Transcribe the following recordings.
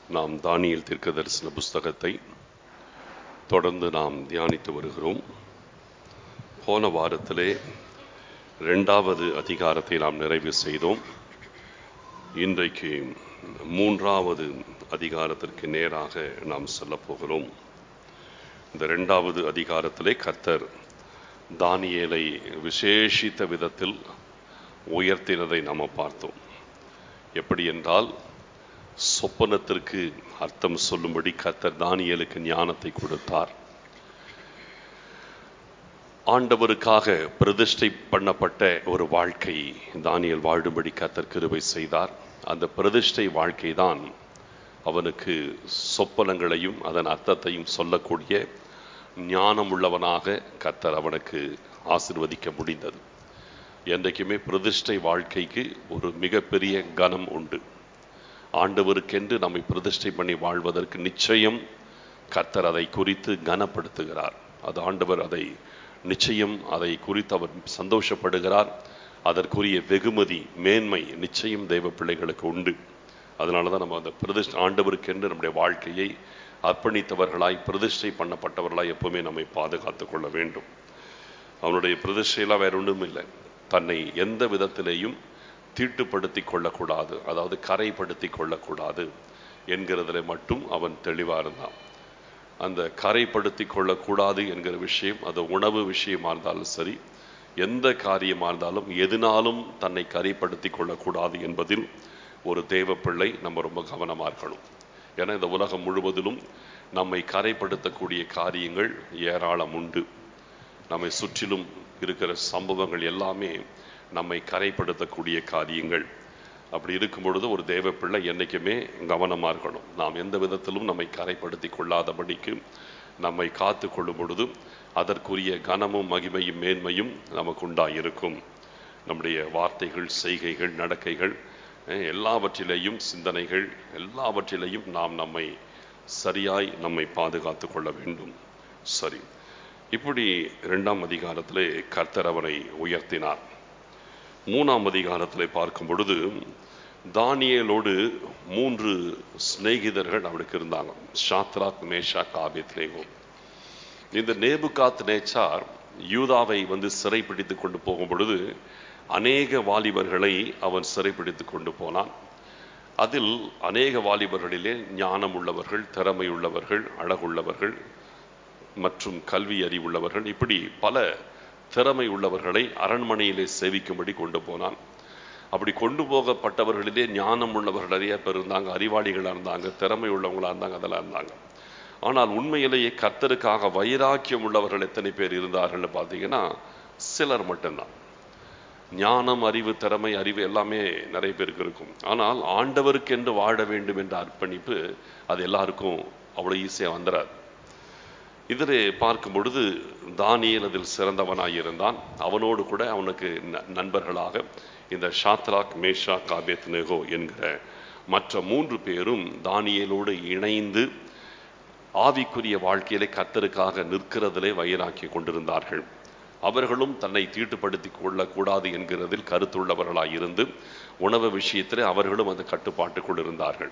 நாம் தானியல் தீர்க்க தரிசன புஸ்தகத்தை தொடர்ந்து நாம் தியானித்து வருகிறோம் போன வாரத்திலே இரண்டாவது அதிகாரத்தை நாம் நிறைவு செய்தோம் இன்றைக்கு மூன்றாவது அதிகாரத்திற்கு நேராக நாம் செல்ல போகிறோம் இந்த இரண்டாவது அதிகாரத்திலே கர்த்தர் தானியேலை விசேஷித்த விதத்தில் உயர்த்தினதை நாம் பார்த்தோம் எப்படி என்றால் சொப்பனத்திற்கு அர்த்தம் சொல்லும்படி கர்த்தர் தானியேலுக்கு ஞானத்தை கொடுத்தார் ஆண்டவருக்காக பிரதிஷ்டை பண்ணப்பட்ட ஒரு வாழ்க்கை தானியல் வாழும்படி கர்த்தர் கிருபை செய்தார் அந்த பிரதிஷ்டை வாழ்க்கை தான் அவனுக்கு சொப்பனங்களையும் அதன் அர்த்தத்தையும் சொல்லக்கூடிய ஞானம் உள்ளவனாக கர்த்தர் அவனுக்கு ஆசிர்வதிக்க முடிந்தது என்றைக்குமே பிரதிஷ்டை வாழ்க்கைக்கு ஒரு மிகப்பெரிய கனம் உண்டு ஆண்டவருக்கென்று நம்மை பிரதிஷ்டை பண்ணி வாழ்வதற்கு நிச்சயம் கர்த்தர் அதை குறித்து கனப்படுத்துகிறார் அது ஆண்டவர் அதை நிச்சயம் அதை குறித்து அவர் சந்தோஷப்படுகிறார் அதற்குரிய வெகுமதி மேன்மை நிச்சயம் தெய்வ பிள்ளைகளுக்கு உண்டு அதனால தான் நம்ம அந்த பிரதிஷ்ட ஆண்டவருக்கென்று நம்முடைய வாழ்க்கையை அர்ப்பணித்தவர்களாய் பிரதிஷ்டை பண்ணப்பட்டவர்களாய் எப்பவுமே நம்மை பாதுகாத்து கொள்ள வேண்டும் அவனுடைய பிரதிஷ்டையெல்லாம் வேற ஒன்றும் இல்லை தன்னை எந்த விதத்திலேயும் தீட்டுப்படுத்தி கொள்ளக்கூடாது அதாவது கரைப்படுத்தி கொள்ளக்கூடாது என்கிறதுல மட்டும் அவன் தெளிவாக இருந்தான் அந்த கரைப்படுத்தி கொள்ளக்கூடாது என்கிற விஷயம் அது உணவு விஷயமா இருந்தாலும் சரி எந்த காரியமாக இருந்தாலும் எதனாலும் தன்னை கரைப்படுத்தி கொள்ளக்கூடாது என்பதில் ஒரு தேவ பிள்ளை நம்ம ரொம்ப கவனமாக இருக்கணும் ஏன்னா இந்த உலகம் முழுவதிலும் நம்மை கரைப்படுத்தக்கூடிய காரியங்கள் ஏராளம் உண்டு நம்மை சுற்றிலும் இருக்கிற சம்பவங்கள் எல்லாமே நம்மை கரைப்படுத்தக்கூடிய காரியங்கள் அப்படி இருக்கும் பொழுது ஒரு தேவ பிள்ளை என்றைக்குமே கவனமாக இருக்கணும் நாம் எந்த விதத்திலும் நம்மை கரைப்படுத்தி கொள்ளாதபடிக்கு நம்மை காத்து கொள்ளும் பொழுது அதற்குரிய கனமும் மகிமையும் மேன்மையும் நமக்கு உண்டாயிருக்கும் நம்முடைய வார்த்தைகள் செய்கைகள் நடக்கைகள் எல்லாவற்றிலேயும் சிந்தனைகள் எல்லாவற்றிலேயும் நாம் நம்மை சரியாய் நம்மை பாதுகாத்து கொள்ள வேண்டும் சரி இப்படி இரண்டாம் அதிகாரத்திலே கர்த்தர் அவரை உயர்த்தினார் மூணாம் அதிகாரத்திலே பார்க்கும் பொழுது தானியலோடு மூன்று சிநேகிதர்கள் அவனுக்கு இருந்தாங்க ஷாத்ராக் மேஷா காபித்லேகோ இந்த நேபுகாத் நேச்சார் யூதாவை வந்து சிறைப்பிடித்து கொண்டு போகும் பொழுது அநேக வாலிபர்களை அவன் சிறைப்பிடித்து கொண்டு போனான் அதில் அநேக வாலிபர்களிலே ஞானம் உள்ளவர்கள் திறமை உள்ளவர்கள் அழகுள்ளவர்கள் மற்றும் கல்வி அறிவுள்ளவர்கள் இப்படி பல திறமை உள்ளவர்களை அரண்மனையிலே சேவிக்கும்படி கொண்டு போனான் அப்படி கொண்டு போகப்பட்டவர்களிலே ஞானம் உள்ளவர்கள் நிறைய பேர் இருந்தாங்க அறிவாளிகளாக இருந்தாங்க திறமை உள்ளவங்களாக இருந்தாங்க அதெல்லாம் இருந்தாங்க ஆனால் உண்மையிலேயே கர்த்தருக்காக வைராக்கியம் உள்ளவர்கள் எத்தனை பேர் இருந்தார்கள்னு பார்த்தீங்கன்னா சிலர் மட்டும்தான் ஞானம் அறிவு திறமை அறிவு எல்லாமே நிறைய பேருக்கு இருக்கும் ஆனால் ஆண்டவருக்கு என்று வாழ வேண்டும் என்ற அர்ப்பணிப்பு அது எல்லாருக்கும் அவ்வளோ ஈஸியாக வந்துடாது இதில் பார்க்கும் பொழுது தானியல் அதில் சிறந்தவனாக இருந்தான் அவனோடு கூட அவனுக்கு நண்பர்களாக இந்த ஷாத்ராக் மேஷா காபேத் நெகோ என்கிற மற்ற மூன்று பேரும் தானியலோடு இணைந்து ஆவிக்குரிய வாழ்க்கையிலே கத்தருக்காக நிற்கிறதிலே வயிறாக்கி கொண்டிருந்தார்கள் அவர்களும் தன்னை தீட்டுப்படுத்தி கொள்ளக்கூடாது என்கிறதில் கருத்துள்ளவர்களாய் இருந்து உணவு விஷயத்திலே அவர்களும் அந்த கட்டுப்பாட்டுக்குள் இருந்தார்கள்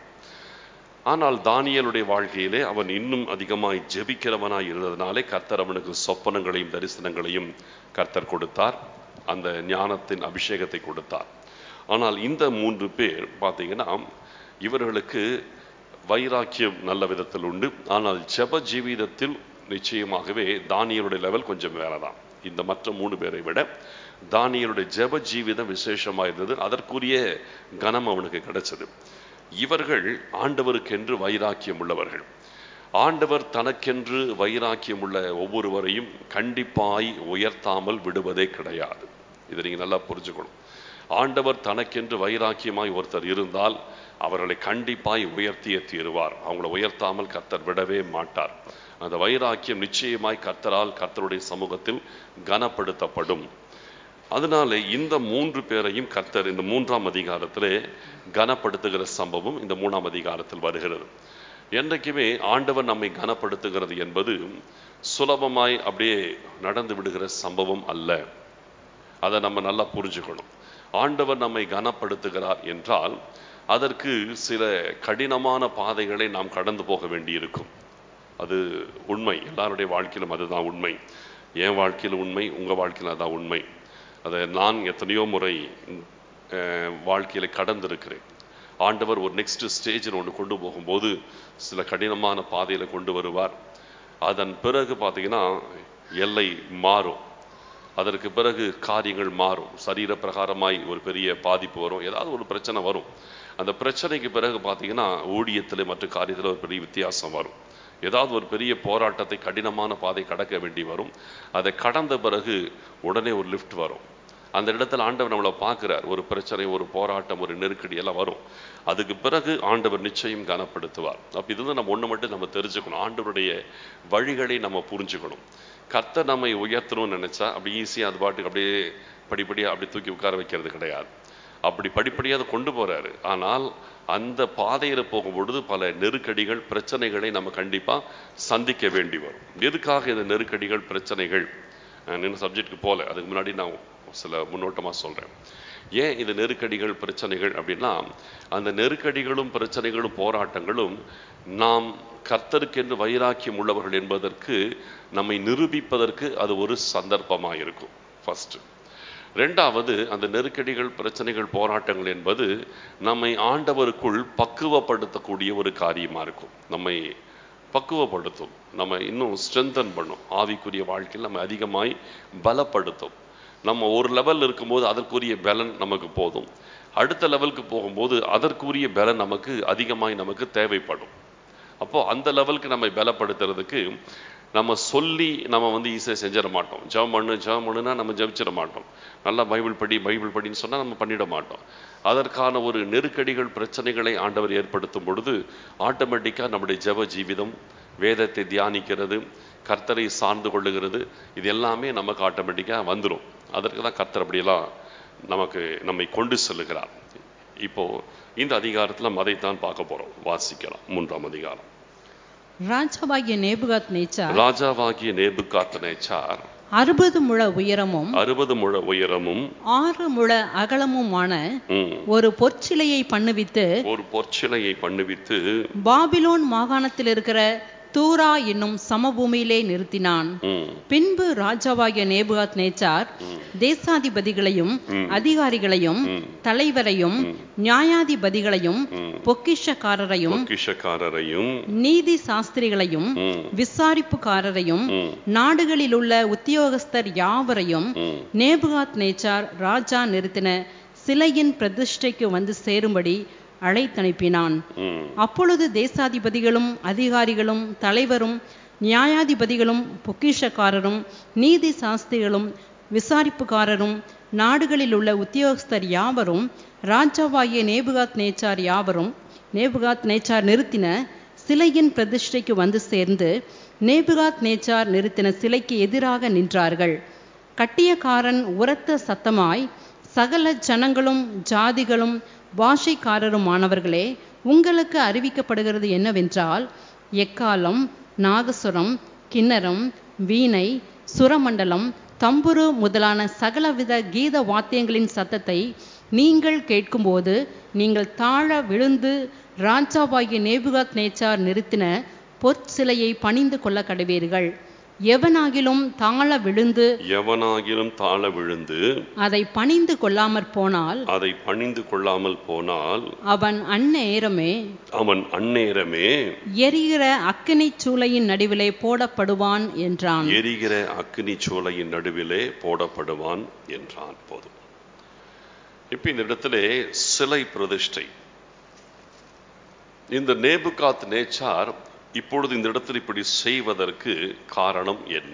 ஆனால் தானியலுடைய வாழ்க்கையிலே அவன் இன்னும் அதிகமாய் ஜெபிக்கிறவனாய் இருந்ததுனாலே கர்த்தர் அவனுக்கு சொப்பனங்களையும் தரிசனங்களையும் கர்த்தர் கொடுத்தார் அந்த ஞானத்தின் அபிஷேகத்தை கொடுத்தார் ஆனால் இந்த மூன்று பேர் பார்த்தீங்கன்னா இவர்களுக்கு வைராக்கியம் நல்ல விதத்தில் உண்டு ஆனால் ஜெப ஜீவிதத்தில் நிச்சயமாகவே தானியலுடைய லெவல் கொஞ்சம் வேறதான் இந்த மற்ற மூணு பேரை விட தானியலுடைய ஜெப ஜீவிதம் விசேஷமாக இருந்தது அதற்குரிய கனம் அவனுக்கு கிடைச்சது இவர்கள் ஆண்டவருக்கென்று வைராக்கியம் உள்ளவர்கள் ஆண்டவர் தனக்கென்று வைராக்கியம் உள்ள ஒவ்வொருவரையும் கண்டிப்பாய் உயர்த்தாமல் விடுவதே கிடையாது இதை நீங்க நல்லா புரிஞ்சுக்கணும் ஆண்டவர் தனக்கென்று வைராக்கியமாய் ஒருத்தர் இருந்தால் அவர்களை கண்டிப்பாய் உயர்த்திய தீருவார் அவங்கள உயர்த்தாமல் கர்த்தர் விடவே மாட்டார் அந்த வைராக்கியம் நிச்சயமாய் கர்த்தரால் கர்த்தருடைய சமூகத்தில் கனப்படுத்தப்படும் அதனால இந்த மூன்று பேரையும் கர்த்தர் இந்த மூன்றாம் அதிகாரத்திலே கனப்படுத்துகிற சம்பவம் இந்த மூணாம் அதிகாரத்தில் வருகிறது என்றைக்குமே ஆண்டவர் நம்மை கனப்படுத்துகிறது என்பது சுலபமாய் அப்படியே நடந்து விடுகிற சம்பவம் அல்ல அதை நம்ம நல்லா புரிஞ்சுக்கணும் ஆண்டவர் நம்மை கனப்படுத்துகிறார் என்றால் அதற்கு சில கடினமான பாதைகளை நாம் கடந்து போக வேண்டியிருக்கும் அது உண்மை எல்லாருடைய வாழ்க்கையிலும் அதுதான் உண்மை என் வாழ்க்கையில் உண்மை உங்க வாழ்க்கையில் அதான் உண்மை அதை நான் எத்தனையோ முறை அஹ், வாழ்க்கையில கடந்திருக்கிறேன் ஆண்டவர் ஒரு நெக்ஸ்ட் ஸ்டேஜில் ஒன்று கொண்டு போகும்போது சில கடினமான பாதையில கொண்டு வருவார் அதன் பிறகு பார்த்தீங்கன்னா எல்லை மாறும் அதற்கு பிறகு காரியங்கள் மாறும் சரீர பிரகாரமாய் ஒரு பெரிய பாதிப்பு வரும் ஏதாவது ஒரு பிரச்சனை வரும் அந்த பிரச்சனைக்கு பிறகு பார்த்தீங்கன்னா ஊழியத்தில் மற்ற காரியத்தில் ஒரு பெரிய வித்தியாசம் வரும் ஏதாவது ஒரு பெரிய போராட்டத்தை கடினமான பாதை கடக்க வேண்டி வரும் அதை கடந்த பிறகு உடனே ஒரு லிஃப்ட் வரும் அந்த இடத்துல ஆண்டவர் நம்மளை பார்க்கிறார் ஒரு பிரச்சனை ஒரு போராட்டம் ஒரு நெருக்கடி எல்லாம் வரும் அதுக்கு பிறகு ஆண்டவர் நிச்சயம் கனப்படுத்துவார் அப்ப இது வந்து நம்ம ஒண்ணு மட்டும் நம்ம தெரிஞ்சுக்கணும் ஆண்டவருடைய வழிகளை நம்ம புரிஞ்சுக்கணும் கர்த்தர் நம்மை உயர்த்தணும்னு நினைச்சா அப்படி ஈஸியா அது பாட்டுக்கு அப்படியே படிப்படியா அப்படி தூக்கி உட்கார வைக்கிறது கிடையாது அப்படி படிப்படியாக அதை கொண்டு போறாரு ஆனால் அந்த பாதையில போகும் பொழுது பல நெருக்கடிகள் பிரச்சனைகளை நம்ம கண்டிப்பா சந்திக்க வேண்டி வரும் எதுக்காக இந்த நெருக்கடிகள் பிரச்சனைகள் நின்று சப்ஜெக்ட்டுக்கு போல அதுக்கு முன்னாடி நான் சில முன்னோட்டமா சொல்றேன் ஏன் இந்த நெருக்கடிகள் பிரச்சனைகள் அப்படின்னா அந்த நெருக்கடிகளும் பிரச்சனைகளும் போராட்டங்களும் நாம் கர்த்தருக்கென்று வைராக்கியம் உள்ளவர்கள் என்பதற்கு நம்மை நிரூபிப்பதற்கு அது ஒரு சந்தர்ப்பமாக இருக்கும் ஃபர்ஸ்ட் ரெண்டாவது அந்த நெருக்கடிகள் பிரச்சனைகள் போராட்டங்கள் என்பது நம்மை ஆண்டவருக்குள் பக்குவப்படுத்தக்கூடிய ஒரு காரியமா இருக்கும் நம்மை பக்குவப்படுத்தும் நம்ம இன்னும் ஸ்ட்ரென்தன் பண்ணும் ஆவிக்குரிய வாழ்க்கையில் நம்ம அதிகமாய் பலப்படுத்தும் நம்ம ஒரு லெவல் இருக்கும்போது அதற்குரிய பலன் நமக்கு போதும் அடுத்த லெவலுக்கு போகும்போது அதற்குரிய பலன் நமக்கு அதிகமாய் நமக்கு தேவைப்படும் அப்போ அந்த லெவலுக்கு நம்மை பலப்படுத்துறதுக்கு நம்ம சொல்லி நம்ம வந்து ஈஸியாக செஞ்சிட மாட்டோம் ஜெபம் பண்ணு ஜெபம் பண்ணுனா நம்ம ஜெபிச்சிட மாட்டோம் நல்லா பைபிள் படி பைபிள் படின்னு சொன்னா நம்ம பண்ணிட மாட்டோம் அதற்கான ஒரு நெருக்கடிகள் பிரச்சனைகளை ஆண்டவர் ஏற்படுத்தும் பொழுது ஆட்டோமேட்டிக்காக நம்முடைய ஜெப ஜீவிதம் வேதத்தை தியானிக்கிறது கர்த்தரை சார்ந்து கொள்ளுகிறது இது எல்லாமே நமக்கு ஆட்டோமேட்டிக்காக வந்துடும் அதற்கு தான் கர்த்தர் அப்படியெல்லாம் நமக்கு நம்மை கொண்டு செல்லுகிறார் இப்போ இந்த அதிகாரத்துல நம்ம அதைத்தான் பார்க்க போறோம் வாசிக்கலாம் மூன்றாம் அதிகாரம் ராஜாவாகிய நேபுகாத் நேச்சார் ராஜாவாகிய நேபுகாத்நேச்சார் அறுபது முழ உயரமும் அறுபது முழ உயரமும் ஆறு முழ அகலமுமான ம், ஒரு பொற்சிலையை பண்ணுவித்து ஒரு பொற்சிலையை பண்ணுவித்து பாபிலோன் மாகாணத்தில் இருக்கிற தூரா என்னும் சமபூமியிலே நிறுத்தினான் ம், பின்பு ராஜாவாகிய நேபுகாத் நேச்சார் தேசாதிபதிகளையும் அதிகாரிகளையும் தலைவரையும் நியாயாதிபதிகளையும் பொக்கிஷக்காரரையும் பொக்கிஷக்காரரையும் நீதி சாஸ்திரிகளையும் ம், விசாரிப்புக்காரரையும் ம், நாடுகளில் உள்ள உத்தியோகஸ்தர் யாவரையும் ம், நேபுகாத் நேச்சார் ராஜா நிறுத்தின சிலையின் பிரதிஷ்டைக்கு வந்து சேரும்படி அழைத்தனுப்பினான் ம், அப்பொழுது தேசாதிபதிகளும் அதிகாரிகளும் தலைவரும் நியாயாதிபதிகளும் பொக்கிஷக்காரரும் நீதி சாஸ்திரிகளும் விசாரிப்புக்காரரும் நாடுகளில் உள்ள உத்தியோகஸ்தர் யாவரும் ராஜாவாகிய நேபுகாத் நேச்சார் யாவரும் நேபுகாத் நேச்சார் நிறுத்தின சிலையின் பிரதிஷ்டைக்கு வந்து சேர்ந்து நேபுகாத் நேச்சார் நிறுத்தின சிலைக்கு எதிராக நின்றார்கள் கட்டியக்காரன் உரத்த சத்தமாய் சகல ஜனங்களும் ஜாதிகளும் பாஷைக்காரருமானவர்களே உங்களுக்கு அறிவிக்கப்படுகிறது என்னவென்றால் எக்காலம் நாகசுரம் கிண்ணரம் வீணை சுரமண்டலம் தம்புரு முதலான சகலவித கீத வாத்தியங்களின் சத்தத்தை நீங்கள் கேட்கும்போது நீங்கள் தாழ விழுந்து ராஜாவாகிய நேபுகாத் நேச்சார் நிறுத்தின பொற்சிலையை பணிந்து கொள்ள கடவீர்கள் எவனாகிலும் தாழ விழுந்து எவனாகிலும் தாழ விழுந்து அதை பணிந்து கொள்ளாமற் போனால் அதை பணிந்து கொள்ளாமல் போனால் அவன் அந்நேரமே அவன் அந்நேரமே எரிகிற அக்கினிச் சூளையின் நடுவிலே போடப்படுவான் என்றான் எரிகிற அக்னி சூளையின் நடுவிலே போடப்படுவான் என்றான் போதும் இப்ப இந்த இடத்திலே சிலை பிரதிஷ்டை இந்த நேபுகாத் நேச்சார் இப்பொழுது இந்த இடத்தில் இப்படி செய்வதற்கு காரணம் என்ன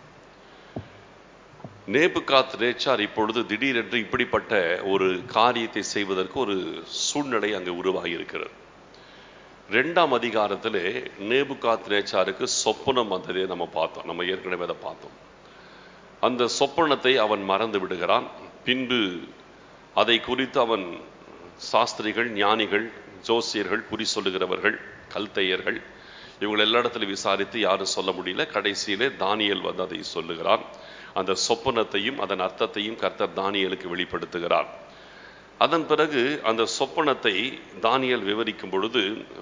நேபுகாத் நேச்சார் இப்பொழுது திடீரென்று இப்படிப்பட்ட ஒரு காரியத்தை செய்வதற்கு ஒரு சூழ்நிலை அங்கு உருவாகி இருக்கிறது ரெண்டாம் அதிகாரத்திலே நேபுகாத் நேச்சாருக்கு சொப்பனம் வந்ததை நம்ம பார்த்தோம் நம்ம ஏற்கனவே அதை பார்த்தோம் அந்த சொப்பனத்தை அவன் மறந்து விடுகிறான் பின்பு அதை குறித்து அவன் சாஸ்திரிகள் ஞானிகள் ஜோசியர்கள் குறி சொல்லுகிறவர்கள் கல்தையர்கள் இவங்க எல்லா இடத்துல விசாரித்து யாரும் சொல்ல முடியல கடைசியிலே தானியல் வந்து அதை சொல்லுகிறான் அந்த சொப்பனத்தையும் அதன் அர்த்தத்தையும் கர்த்தர் தானியலுக்கு வெளிப்படுத்துகிறார் அதன் பிறகு அந்த சொப்பனத்தை தானியல் விவரிக்கும் பொழுது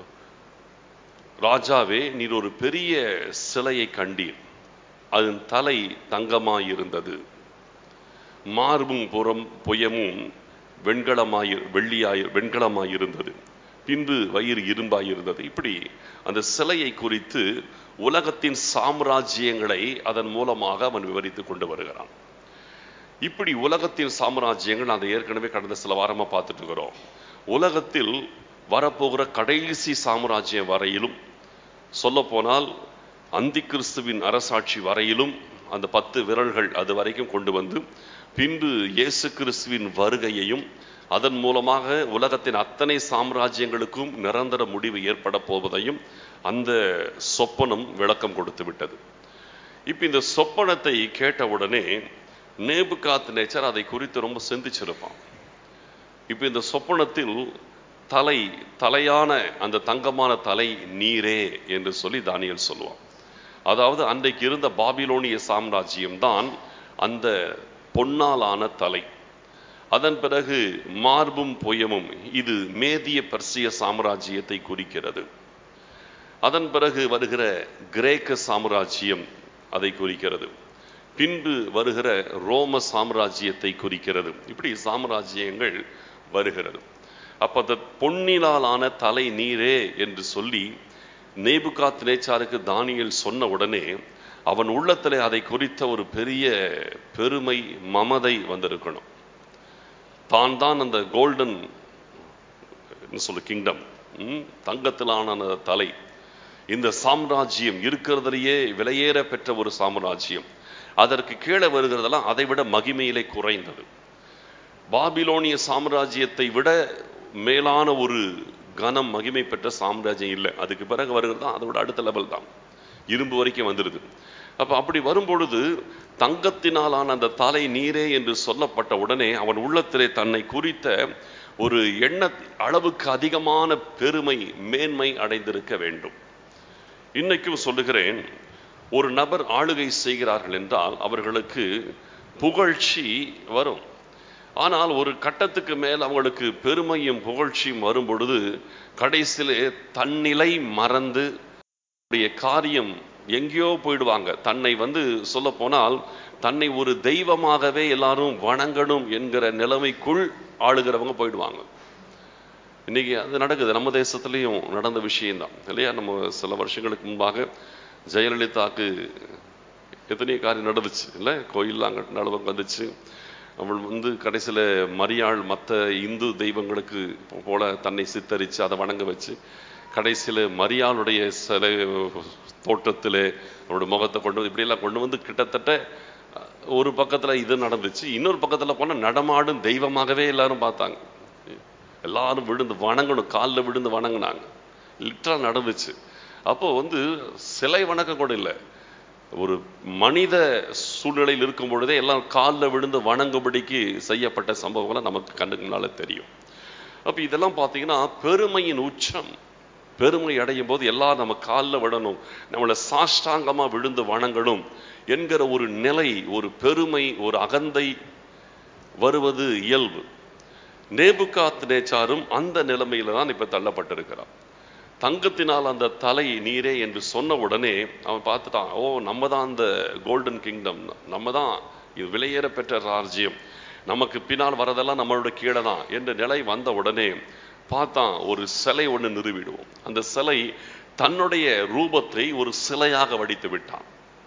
ராஜாவே நீர் ஒரு பெரிய சிலையை கண்டீர் அதன் தலை தங்கமாயிருந்தது மார்பும் புறம் புயமும் வெண்கலமாய் வெள்ளியாய் வெண்கலமாயிருந்தது பின்பு வயிறு இரும்பாயிருந்தது இப்படி அந்த சிலையை குறித்து உலகத்தின் சாம்ராஜ்யங்களை அதன் மூலமாக அவன் விவரித்து கொண்டு வருகிறான் இப்படி உலகத்தின் சாம்ராஜ்யங்கள் அதை ஏற்கனவே கடந்த சில வாரமா பார்த்துட்டு இருக்கிறோம் உலகத்தில் வரப்போகிற கடைசி சாம்ராஜ்யம் வரையிலும் சொல்ல போனால் அந்தி கிறிஸ்துவின் அரசாட்சி வரையிலும் அந்த பத்து விரல்கள் அது வரைக்கும் கொண்டு வந்து பின்பு இயேசு கிறிஸ்துவின் வருகையையும் அதன் மூலமாக உலகத்தின் அத்தனை சாம்ராஜ்யங்களுக்கும் நிரந்தர முடிவு ஏற்பட போவதையும் அந்த சொப்பனம் விளக்கம் கொடுத்து விட்டது இப்ப இந்த சொப்பனத்தை கேட்டவுடனே நேபுகாத் நேச்சர் அதை குறித்து ரொம்ப சிந்திச்சிருப்பான் இப்ப இந்த சொப்பனத்தில் தலை தலையான அந்த தங்கமான தலை நீரே என்று சொல்லி தானியல் சொல்லுவான் அதாவது அன்றைக்கு இருந்த பாபிலோனிய சாம்ராஜ்யம் தான் அந்த பொன்னாலான தலை அதன் பிறகு மார்பும் பொயமும் இது மேதிய பர்சிய சாம்ராஜ்யத்தை குறிக்கிறது அதன் பிறகு வருகிற கிரேக்க சாம்ராஜ்யம் அதை குறிக்கிறது பின்பு வருகிற ரோம சாம்ராஜ்யத்தை குறிக்கிறது இப்படி சாம்ராஜ்யங்கள் வருகிறது அப்ப அந்த பொன்னிலாலான தலை நீரே என்று சொல்லி நேபுகாத் நேச்சாருக்கு தானியல் சொன்ன உடனே அவன் உள்ளத்திலே அதை குறித்த ஒரு பெரிய பெருமை மமதை வந்திருக்கணும் தான் தான் அந்த கோல்டன் சொல்லு கிங்டம் தங்கத்திலான அந்த தலை இந்த சாம்ராஜ்யம் இருக்கிறதுலேயே விலையேற பெற்ற ஒரு சாம்ராஜ்யம் அதற்கு கீழே வருகிறதெல்லாம் அதை விட மகிமையிலே குறைந்தது பாபிலோனிய சாம்ராஜ்யத்தை விட மேலான ஒரு கனம் மகிமை பெற்ற சாம்ராஜ்யம் இல்லை அதுக்கு பிறகு வருகிறது தான் அதை விட அடுத்த லெவல் தான் இரும்பு வரைக்கும் வந்துடுது அப்ப அப்படி வரும்பொழுது தங்கத்தினாலான அந்த தலை நீரே என்று சொல்லப்பட்ட உடனே அவன் உள்ளத்திலே தன்னை குறித்த ஒரு எண்ண அளவுக்கு அதிகமான பெருமை மேன்மை அடைந்திருக்க வேண்டும் இன்னைக்கும் சொல்லுகிறேன் ஒரு நபர் ஆளுகை செய்கிறார்கள் என்றால் அவர்களுக்கு புகழ்ச்சி வரும் ஆனால் ஒரு கட்டத்துக்கு மேல் அவங்களுக்கு பெருமையும் புகழ்ச்சியும் வரும் பொழுது கடைசியிலே தன்னிலை மறந்து காரியம் எங்கேயோ போயிடுவாங்க தன்னை வந்து சொல்ல போனால் தன்னை ஒரு தெய்வமாகவே எல்லாரும் வணங்கணும் என்கிற நிலைமைக்குள் ஆளுகிறவங்க போயிடுவாங்க இன்னைக்கு அது நடக்குது நம்ம தேசத்துலேயும் நடந்த விஷயம்தான் இல்லையா நம்ம சில வருஷங்களுக்கு முன்பாக ஜெயலலிதாக்கு எத்தனையோ காரியம் நடந்துச்சு இல்லை கோயில்லாம் நடவங்க வந்துச்சு அவள் வந்து கடைசியில் மரியாள் மற்ற இந்து தெய்வங்களுக்கு போல தன்னை சித்தரித்து அதை வணங்க வச்சு கடைசியில் மரியாளுடைய சிலை தோட்டத்தில் அவருடைய முகத்தை கொண்டு வந்து இப்படியெல்லாம் கொண்டு வந்து கிட்டத்தட்ட ஒரு பக்கத்தில் இது நடந்துச்சு இன்னொரு பக்கத்தில் போனால் நடமாடும் தெய்வமாகவே எல்லாரும் பார்த்தாங்க எல்லாரும் விழுந்து வணங்கணும் காலில் விழுந்து வணங்கினாங்க லிட்டரல் நடந்துச்சு அப்போ வந்து சிலை வணக்கம் கூட இல்லை ஒரு மனித சூழ்நிலையில் இருக்கும் பொழுதே எல்லாம் காலில் விழுந்து வணங்கும்படிக்கு செய்யப்பட்ட சம்பவங்கள்லாம் நமக்கு கண்ணுக்கு முன்னால தெரியும் அப்போ இதெல்லாம் பார்த்தீங்கன்னா பெருமையின் உச்சம் பெருமை அடையும் போது எல்லாம் நம்ம காலில் விடணும் நம்மளை சாஷ்டாங்கமா விழுந்து வணங்கணும் என்கிற ஒரு நிலை ஒரு பெருமை ஒரு அகந்தை வருவது இயல்பு நேபுகாத் நேச்சாரும் அந்த நிலைமையில தான் இப்ப தள்ளப்பட்டிருக்கிறான் தங்கத்தினால் அந்த தலை நீரே என்று சொன்ன உடனே அவன் பார்த்துட்டான் ஓ நம்ம தான் அந்த கோல்டன் கிங்டம் நம்ம தான் இது விலையேற பெற்ற ராஜ்யம் நமக்கு பின்னால் வரதெல்லாம் நம்மளோட கீழே தான் என்ற நிலை வந்த உடனே பார்த்தான் ஒரு சிலை ஒன்று நிறுவிடுவோம் அந்த சிலை தன்னுடைய ரூபத்தை ஒரு சிலையாக வடித்து விட்டான்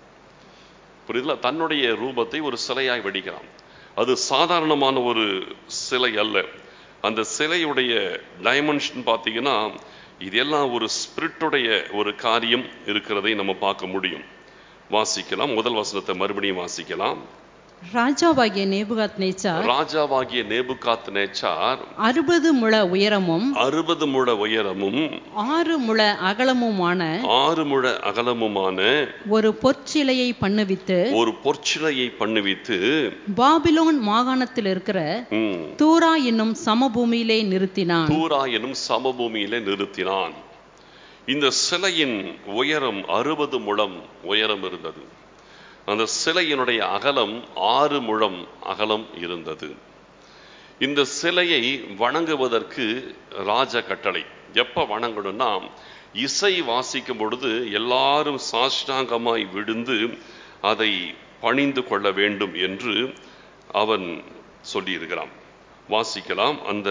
புரியுதுல தன்னுடைய ரூபத்தை ஒரு சிலையாய் வடிக்கிறான் அது சாதாரணமான ஒரு சிலை அல்ல அந்த சிலையுடைய டைமென்ஷன் பார்த்தீங்கன்னா இதெல்லாம் ஒரு ஸ்பிரிட்டுடைய ஒரு காரியம் இருக்கிறதை நம்ம பார்க்க முடியும் வாசிக்கலாம் முதல் வசனத்தை மறுபடியும் வாசிக்கலாம் ராஜாவாகிய நேபுகாத் நேச்சார் ராஜாவாகிய நேபுகாத் நேச்சார் அறுபது முழ உயரமும் அறுபது முழ உயரமும் ஆறு முழ அகலமுமான ஆறு முழ அகலமுமான ஒரு பொற்சிலையை பண்ணுவித்து ஒரு பொற்சிலையை பண்ணுவித்து பாபிலோன் மாகாணத்தில் இருக்கிற ம், தூரா என்னும் சமபூமியிலே நிறுத்தினான் தூரா எனும் சமபூமியிலே நிறுத்தினான் இந்த சிலையின் உயரம் அறுபது முழம் உயரம் இருந்தது அந்த சிலையினுடைய அகலம் ஆறு முழம் அகலம் இருந்தது இந்த சிலையை வணங்குவதற்கு ராஜ கட்டளை எப்ப வணங்கணும்னா இசை வாசிக்கும் பொழுது எல்லாரும் சாஷ்டாங்கமாய் விழுந்து அதை பணிந்து கொள்ள வேண்டும் என்று அவன் சொல்லியிருக்கிறான் வாசிக்கலாம் அந்த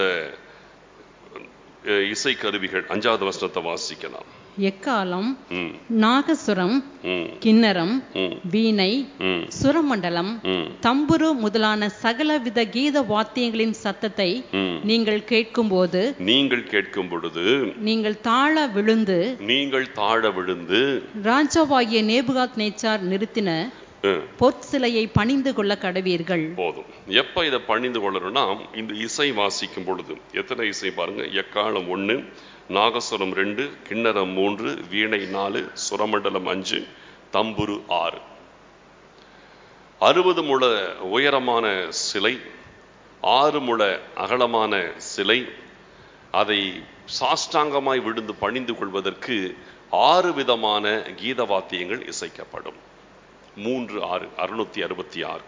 அஹ், இசை கருவிகள் அஞ்சாவது வசனத்தை வாசிக்கலாம் எக்காலம் ம் நாகசுரம் ம் கிண்ணரம் ம் வீணை ம் சுரமண்டலம் ம் தம்புரு முதலான சகலவித கீத வாத்தியங்களின் சத்தத்தை ம் நீங்கள் கேட்கும்போது நீங்கள் கேட்கும் பொழுது நீங்கள் தாழ விழுந்து நீங்கள் தாழ விழுந்து ராஜாவாகிய நேபுகாத் நேச்சார் நிறுத்தின அஹ், பொற்சிலையை பணிந்து கொள்ள கடவீர்கள் போதும் எப்ப இதை பணிந்து கொள்ளணும்னா இந்த இசை வாசிக்கும் பொழுது எத்தனை இசை பாருங்க எக்காலம் ஒண்ணு நாகஸ்வரம் ரெண்டு கிண்ணறம் மூன்று வீணை நாலு சுரமண்டலம் அஞ்சு தம்புரு ஆறு அறுபது முழ உயரமான சிலை ஆறு முழ அகலமான சிலை அதை சாஷ்டாங்கமாய் விழுந்து பணிந்து கொள்வதற்கு ஆறு விதமான கீத வாத்தியங்கள் இசைக்கப்படும் மூன்று ஆறு அறுநூத்தி அறுபத்தி ஆறு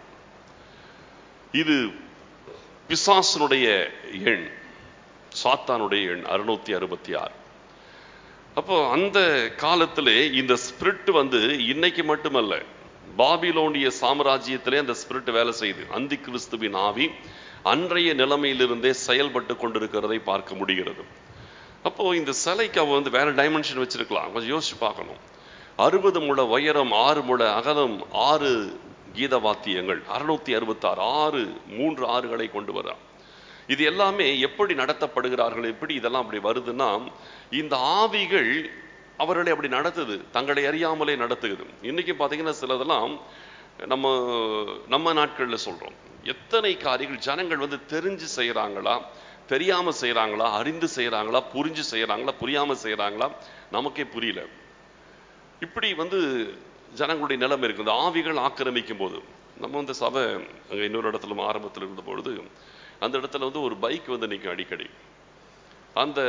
இது பிசாசனுடைய எண் சாத்தானுடைய எண் அறுநூத்தி அறுபத்தி ஆறு அப்போ அந்த காலத்திலே இந்த ஸ்பிரிட் வந்து இன்னைக்கு மட்டுமல்ல பாபிலோனிய சாம்ராஜ்யத்திலே அந்த ஸ்பிரிட் வேலை செய்யுது அந்தி கிறிஸ்துவின் ஆவி அன்றைய நிலைமையிலிருந்தே செயல்பட்டு கொண்டிருக்கிறதை பார்க்க முடிகிறது அப்போ இந்த சிலைக்கு அவன் வந்து வேற டைமென்ஷன் வச்சிருக்கலாம் கொஞ்சம் யோசிச்சு பார்க்கணும் அறுபது முழ உயரம் ஆறு முழ அகலம் ஆறு கீத வாத்தியங்கள் அறுநூத்தி அறுபத்தாறு ஆறு மூன்று ஆறுகளை கொண்டு வரான் இது எல்லாமே எப்படி நடத்தப்படுகிறார்கள் எப்படி இதெல்லாம் அப்படி வருதுன்னா இந்த ஆவிகள் அவர்களை அப்படி நடத்துது தங்களை அறியாமலே நடத்துகுது இன்னைக்கு பார்த்தீங்கன்னா சிலதெல்லாம் நம்ம நம்ம நாட்கள்ல சொல்றோம் எத்தனை காரியங்கள் ஜனங்கள் வந்து தெரிஞ்சு செய்யறாங்களா தெரியாம செய்யறாங்களா அறிந்து செய்யறாங்களா புரிஞ்சு செய்யறாங்களா புரியாம செய்யறாங்களா நமக்கே புரியல இப்படி வந்து ஜனங்களுடைய நிலைமை இருக்கு இந்த ஆவிகள் ஆக்கிரமிக்கும் போது நம்ம வந்து சபை அங்க இன்னொரு இடத்துல ஆரம்பத்தில் இருந்த பொழுது அந்த இடத்துல வந்து ஒரு பைக் வந்து நிற்கும் அடிக்கடி அந்த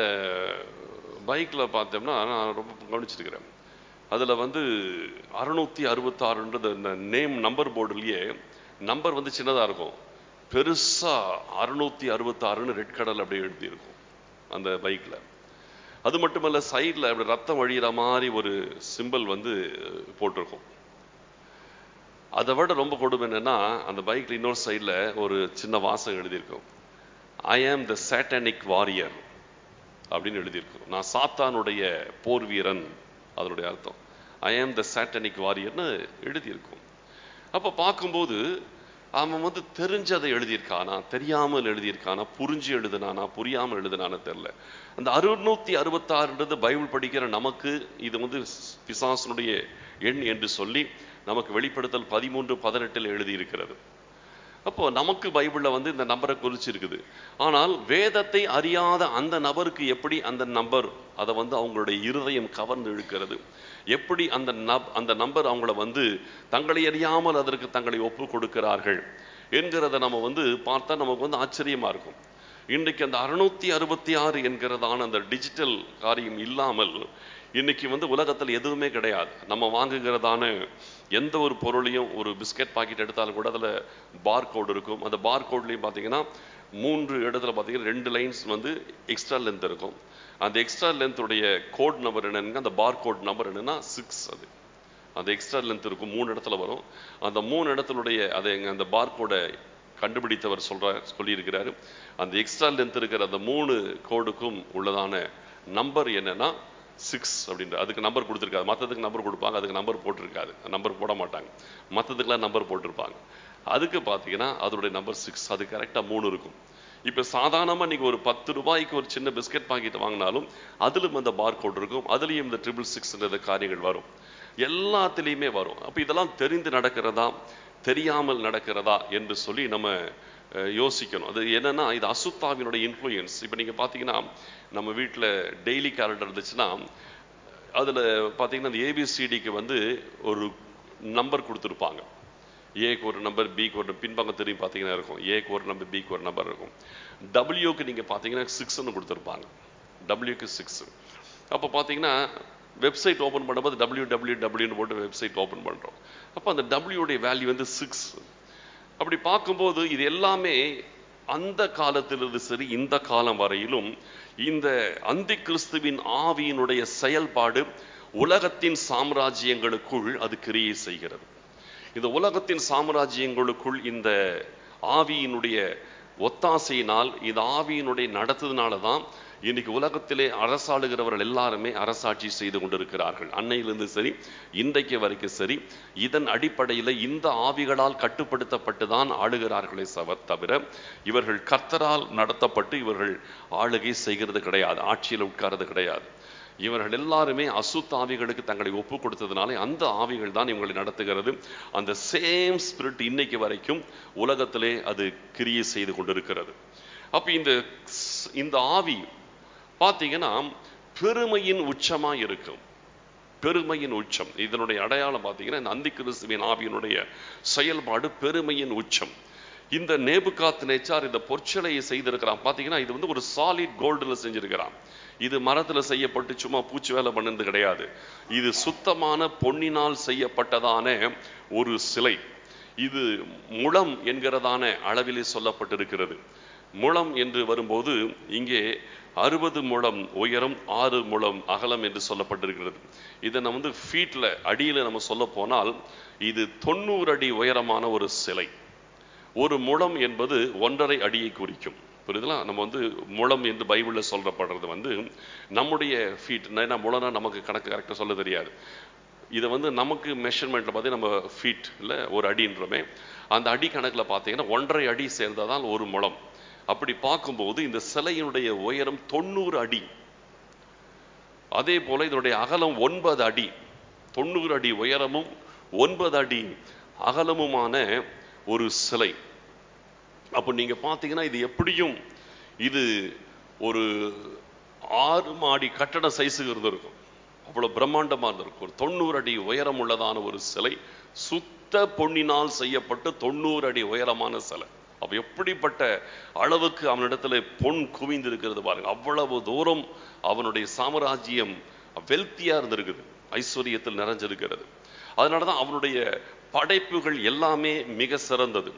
பைக்ல பார்த்தோம்னா நான் ரொம்ப கவனிச்சிருக்கிறேன் அதுல வந்து அறுநூத்தி அறுபத்தாறுன்றது இந்த நேம் நம்பர் போர்டுலயே நம்பர் வந்து சின்னதா இருக்கும் பெருசா அறுநூத்தி அறுபத்தாறுன்னு ரெட் கடல் அப்படியே எழுதி இருக்கும் அந்த பைக்ல அது மட்டுமல்ல சைடில் அப்படி ரத்தம் வழியிற மாதிரி ஒரு சிம்பல் வந்து போட்டிருக்கும் அதை விட ரொம்ப கொடுமை என்னன்னா அந்த பைக்ல இன்னொரு சைடில் ஒரு சின்ன வாசகம் எழுதியிருக்கும் ஐ ஆம் த சேட்டனிக் வாரியர் அப்படின்னு எழுதியிருக்கும் நான் சாத்தானுடைய போர் வீரன் அதனுடைய அர்த்தம் ஐ ஆம் த சேட்டனிக் வாரியர்னு எழுதியிருக்கும் அப்போ பார்க்கும்போது அவன் வந்து தெரிஞ்சதை எழுதியிருக்கானா தெரியாமல் எழுதியிருக்கானா புரிஞ்சு எழுதுனானா புரியாமல் எழுதுனானா தெரியல அந்த அறுநூத்தி அறுபத்தாறுன்றது பைபிள் படிக்கிற நமக்கு இது வந்து பிசாசனுடைய எண் என்று சொல்லி நமக்கு வெளிப்படுத்தல் பதிமூன்று பதினெட்டில் எழுதியிருக்கிறது அப்போ நமக்கு பைபிள்ல வந்து இந்த நம்பரை குறிச்சிருக்குது ஆனால் வேதத்தை அறியாத அந்த நபருக்கு எப்படி அந்த நம்பர் அதை வந்து அவங்களுடைய இருதயம் கவர்ந்து இழுக்கிறது எப்படி அந்த நப் அந்த நம்பர் அவங்கள வந்து தங்களை அறியாமல் அதற்கு தங்களை ஒப்பு கொடுக்கிறார்கள் என்கிறத நம்ம வந்து பார்த்தா நமக்கு வந்து ஆச்சரியமா இருக்கும் இன்றைக்கு அந்த அறுநூத்தி அறுபத்தி ஆறு என்கிறதான அந்த டிஜிட்டல் காரியம் இல்லாமல் இன்னைக்கு வந்து உலகத்தில் எதுவுமே கிடையாது நம்ம வாங்குகிறதான எந்த ஒரு பொருளையும் ஒரு பிஸ்கட் பாக்கெட் எடுத்தாலும் கூட அதில் பார் கோடு இருக்கும் அந்த பார் கோட்லையும் பார்த்தீங்கன்னா மூன்று இடத்துல பார்த்தீங்கன்னா ரெண்டு லைன்ஸ் வந்து எக்ஸ்ட்ரா லென்த் இருக்கும் அந்த எக்ஸ்ட்ரா லென்த்துடைய கோட் நம்பர் என்னன்னு அந்த பார் கோட் நம்பர் என்னன்னா சிக்ஸ் அது அந்த எக்ஸ்ட்ரா லென்த் இருக்கும் மூணு இடத்துல வரும் அந்த மூணு இடத்துடைய அதை அந்த பார் கோடை கண்டுபிடித்தவர் சொல்ற சொல்லியிருக்கிறாரு அந்த எக்ஸ்ட்ரா லென்த் இருக்கிற அந்த மூணு கோடுக்கும் உள்ளதான நம்பர் என்னன்னா சிக்ஸ் அப்படின்ற அதுக்கு நம்பர் கொடுத்துருக்காது மற்றதுக்கு நம்பர் கொடுப்பாங்க அதுக்கு நம்பர் போட்டிருக்காது நம்பர் போட மாட்டாங்க மற்றதுக்கெல்லாம் நம்பர் போட்டிருப்பாங்க அதுக்கு பார்த்தீங்கன்னா அதோடைய நம்பர் சிக்ஸ் அது கரெக்டாக மூணு இருக்கும் இப்போ சாதாரணமாக நீங்கள் ஒரு பத்து ரூபாய்க்கு ஒரு சின்ன பிஸ்கட் பாக்கெட் வாங்கினாலும் அதிலும் அந்த பார் கோட் இருக்கும் அதுலேயும் இந்த ட்ரிபிள் சிக்ஸ்ன்றது காரியங்கள் வரும் எல்லாத்துலேயுமே வரும் அப்போ இதெல்லாம் தெரிந்து நடக்கிறதா தெரியாமல் நடக்கிறதா என்று சொல்லி நம்ம அஹ், யோசிக்கணும் அது என்னன்னா இது அசுத்தாவினுடைய இன்ஃப்ளூயன்ஸ் இப்போ நீங்கள் பார்த்தீங்கன்னா நம்ம வீட்டில் டெய்லி கேலண்டர் இருந்துச்சுன்னா அதில் பார்த்தீங்கன்னா அந்த ஏபிசிடிக்கு வந்து ஒரு நம்பர் கொடுத்துருப்பாங்க ஏக்கு ஒரு நம்பர் பிக்கு ஒரு பின்பக்கம் திரும்பி பார்த்தீங்கன்னா இருக்கும் ஏக்கு ஒரு நம்பர் பிக்கு ஒரு நம்பர் இருக்கும் டபிள்யூக்கு நீங்கள் பார்த்தீங்கன்னா சிக்ஸ்னு கொடுத்துருப்பாங்க டபிள்யூக்கு சிக்ஸ் அப்போ பார்த்தீங்கன்னா வெப்சைட் ஓப்பன் பண்ணும்போது டபிள்யூ டபிள்யூ டபிள்யூன்னு போட்டு வெப்சைட் ஓப்பன் பண்ணுறோம் அப்போ அந்த டபிள்யூடைய வேல்யூ வந்து சிக்ஸ் அப்படி பார்க்கும்போது இது எல்லாமே அந்த காலத்திலிருந்து சரி இந்த காலம் வரையிலும் இந்த அந்தி கிறிஸ்துவின் ஆவியினுடைய செயல்பாடு உலகத்தின் சாம்ராஜ்யங்களுக்குள் அது கிரியை செய்கிறது இந்த உலகத்தின் சாம்ராஜ்யங்களுக்குள் இந்த ஆவியினுடைய ஒத்தாசையினால் இந்த ஆவியினுடைய நடத்துதனால தான் இன்னைக்கு உலகத்திலே அரசாளுகிறவர்கள் எல்லாருமே அரசாட்சி செய்து கொண்டிருக்கிறார்கள் அன்னையிலிருந்து சரி இன்றைக்கு வரைக்கும் சரி இதன் அடிப்படையில் இந்த ஆவிகளால் கட்டுப்படுத்தப்பட்டு தான் ஆளுகிறார்களே சவர் தவிர இவர்கள் கர்த்தரால் நடத்தப்பட்டு இவர்கள் ஆளுகை செய்கிறது கிடையாது ஆட்சியில் உட்கார்றது கிடையாது இவர்கள் எல்லாருமே அசுத்த ஆவிகளுக்கு தங்களை ஒப்பு கொடுத்ததுனாலே அந்த ஆவிகள் தான் இவங்களை நடத்துகிறது அந்த சேம் ஸ்பிரிட் இன்னைக்கு வரைக்கும் உலகத்திலே அது கிரியை செய்து கொண்டிருக்கிறது அப்ப இந்த இந்த ஆவி பார்த்தீங்கன்னா பெருமையின் உச்சமா இருக்கும் பெருமையின் உச்சம் இதனுடைய அடையாளம் பார்த்தீங்கன்னா இந்த அந்தி கிறிஸ்துவின் ஆவியினுடைய செயல்பாடு பெருமையின் உச்சம் இந்த நேபுகாத் நேச்சார் இந்த பொற்சிலையை செய்திருக்கிறான் பார்த்தீங்கன்னா இது வந்து ஒரு சாலிட் கோல்டுல செஞ்சிருக்கிறான் இது மரத்துல செய்யப்பட்டு சும்மா பூச்சி வேலை பண்ணது கிடையாது இது சுத்தமான பொன்னினால் செய்யப்பட்டதான ஒரு சிலை இது முழம் என்கிறதான அளவிலே சொல்லப்பட்டிருக்கிறது முழம் என்று வரும்போது இங்கே அறுபது முழம் உயரம் ஆறு முழம் அகலம் என்று சொல்லப்பட்டிருக்கிறது இதை நம்ம வந்து ஃபீட்ல அடியில நம்ம சொல்ல போனால் இது தொண்ணூறு அடி உயரமான ஒரு சிலை ஒரு முழம் என்பது ஒன்றரை அடியை குறிக்கும் புரியுதுங்களா நம்ம வந்து முழம் என்று பைபிளில் சொல்லப்படுறது வந்து நம்முடைய ஃபீட் ஏன்னா முழம்னா நமக்கு கணக்கு கரெக்டாக சொல்ல தெரியாது இதை வந்து நமக்கு மெஷர்மெண்ட்டில் பார்த்து நம்ம ஃபீட்டில் ஒரு அடின்றோமே அந்த அடி கணக்கில் பார்த்தீங்கன்னா ஒன்றரை அடி சேர்ந்ததால் ஒரு முழம் அப்படி பார்க்கும்போது இந்த சிலையினுடைய உயரம் தொண்ணூறு அடி அதே போல இதனுடைய அகலம் ஒன்பது அடி தொண்ணூறு அடி உயரமும் ஒன்பது அடி அகலமுமான ஒரு சிலை அப்போ நீங்க பார்த்தீங்கன்னா இது எப்படியும் இது ஒரு ஆறு மாடி கட்டட சைஸுக்கு இருந்திருக்கும் அவ்வளவு பிரம்மாண்டமா இருந்திருக்கும் ஒரு தொண்ணூறு அடி உயரம் உள்ளதான ஒரு சிலை சுத்த பொன்னினால் செய்யப்பட்ட தொண்ணூறு அடி உயரமான சிலை அப்ப எப்படிப்பட்ட அளவுக்கு அவனிடத்துல பொன் குவிந்து இருக்கிறது பாருங்க அவ்வளவு தூரம் அவனுடைய சாம்ராஜ்யம் வெல்த்தியா இருந்திருக்குது ஐஸ்வர்யத்தில் நிறைஞ்சிருக்கிறது அதனாலதான் அவனுடைய படைப்புகள் எல்லாமே மிக சிறந்தது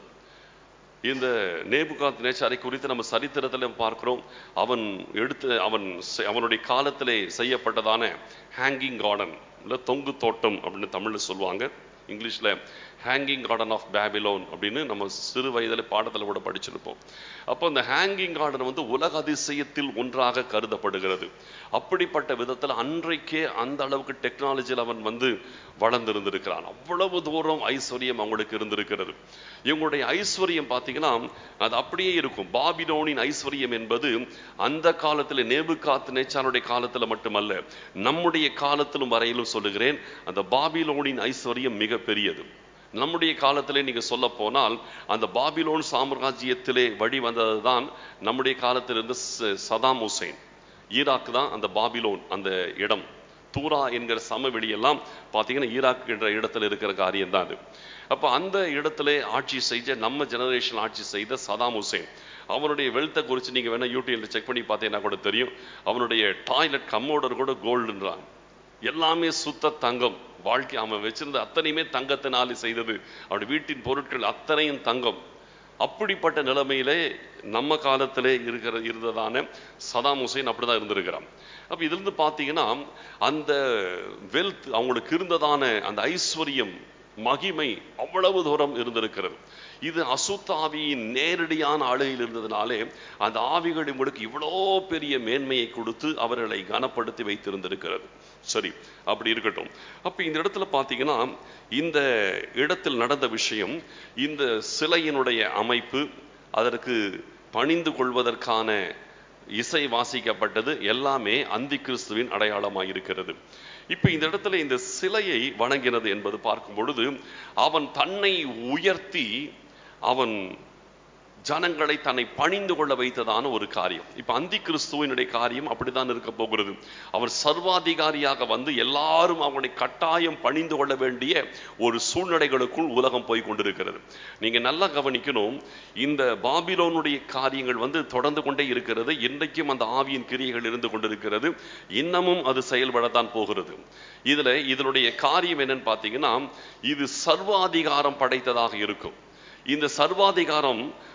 இந்த நேபுகாத் நேச்சாரை குறித்து நம்ம சரித்திரத்தில் பார்க்கிறோம் அவன் எடுத்து அவன் அவனுடைய காலத்திலே செய்யப்பட்டதான ஹேங்கிங் கார்டன் இல்லை தொங்கு தோட்டம் அப்படின்னு தமிழில் சொல்லுவாங்க இங்கிலீஷில் ஹேங்கிங் கார்டன் ஆஃப் பேபிலோன் அப்படின்னு நம்ம சிறு வயதில் பாடத்தில் கூட படிச்சிருப்போம் அப்போ இந்த ஹேங்கிங் கார்டன் வந்து உலக அதிசயத்தில் ஒன்றாக கருதப்படுகிறது அப்படிப்பட்ட விதத்தில் அன்றைக்கே அந்த அளவுக்கு டெக்னாலஜியில் அவன் வந்து வளர்ந்திருந்திருக்கிறான் அவ்வளவு தூரம் ஐஸ்வர்யம் அவங்களுக்கு இருந்திருக்கிறது இவங்களுடைய ஐஸ்வர்யம் பார்த்தீங்கன்னா அது அப்படியே இருக்கும் பாபிலோனின் ஐஸ்வர்யம் என்பது அந்த காலத்தில் நேபுகாத் நேச்சானுடைய காலத்தில் மட்டுமல்ல நம்முடைய காலத்திலும் வரையிலும் சொல்லுகிறேன் அந்த பாபிலோனின் ஐஸ்வர்யம் மிக பெரியது நம்முடைய காலத்திலே நீங்க சொல்ல போனால் அந்த பாபிலோன் சாம்ராஜ்யத்திலே வழி வந்தது தான் நம்முடைய காலத்திலிருந்து சதாம் ஹுசைன் ஈராக் தான் அந்த பாபிலோன் அந்த இடம் தூரா என்கிற சமவெளி எல்லாம் பார்த்தீங்கன்னா ஈராக் என்ற இடத்துல இருக்கிற காரியம் தான் அது அப்போ அந்த இடத்துல ஆட்சி செய்த நம்ம ஜெனரேஷன் ஆட்சி செய்த சதாம் ஹுசைன் அவனுடைய வெல்த்தை குறித்து நீங்கள் வேணால் யூடியூப்ல செக் பண்ணி பார்த்தீங்கன்னா கூட தெரியும் அவனுடைய டாய்லெட் கம்மோடர் கூட கோல்டுன்றான் எல்லாமே சுத்த தங்கம் வாழ்க்கை அவன் வச்சிருந்த அத்தனையுமே தங்கத்தினாலே செய்தது அவனுடைய வீட்டின் பொருட்கள் அத்தனையும் தங்கம் அப்படிப்பட்ட நிலைமையிலே நம்ம காலத்திலே இருக்கிற இருந்ததான சதாம் ஹுசைன் அப்படிதான் இருந்திருக்கிறான் அப்ப இதிலிருந்து பார்த்தீங்கன்னா அந்த வெல்த் அவங்களுக்கு இருந்ததான அந்த ஐஸ்வர்யம் மகிமை அவ்வளவு தூரம் இருந்திருக்கிறது இது அசுத்தாவியின் நேரடியான ஆளுகையில் இருந்ததுனாலே அந்த ஆவிகள் உங்களுக்கு இவ்வளோ பெரிய மேன்மையை கொடுத்து அவர்களை கனப்படுத்தி வைத்திருந்திருக்கிறது சரி அப்படி இருக்கட்டும் அப்ப இந்த இடத்துல பார்த்தீங்கன்னா இந்த இடத்தில் நடந்த விஷயம் இந்த சிலையினுடைய அமைப்பு அதற்கு பணிந்து கொள்வதற்கான இசை வாசிக்கப்பட்டது எல்லாமே அந்தி கிறிஸ்துவின் அடையாளமாக இருக்கிறது இப்ப இந்த இடத்துல இந்த சிலையை வணங்கினது என்பது பார்க்கும் பொழுது அவன் தன்னை உயர்த்தி அவன் ஜனங்களை தன்னை பணிந்து கொள்ள வைத்ததான ஒரு காரியம் இப்ப அந்தி கிறிஸ்துவனுடைய காரியம் அப்படித்தான் இருக்க போகிறது அவர் சர்வாதிகாரியாக வந்து எல்லாரும் அவனை கட்டாயம் பணிந்து கொள்ள வேண்டிய ஒரு சூழ்நிலைகளுக்குள் உலகம் போய் கொண்டிருக்கிறது நீங்க நல்லா கவனிக்கணும் இந்த பாபிலோனுடைய காரியங்கள் வந்து தொடர்ந்து கொண்டே இருக்கிறது இன்றைக்கும் அந்த ஆவியின் கிரியைகள் இருந்து கொண்டிருக்கிறது இன்னமும் அது செயல்படத்தான் போகிறது இதுல இதனுடைய காரியம் என்னன்னு பார்த்தீங்கன்னா இது சர்வாதிகாரம் படைத்ததாக இருக்கும் இந்த சர்வாதிகாரம்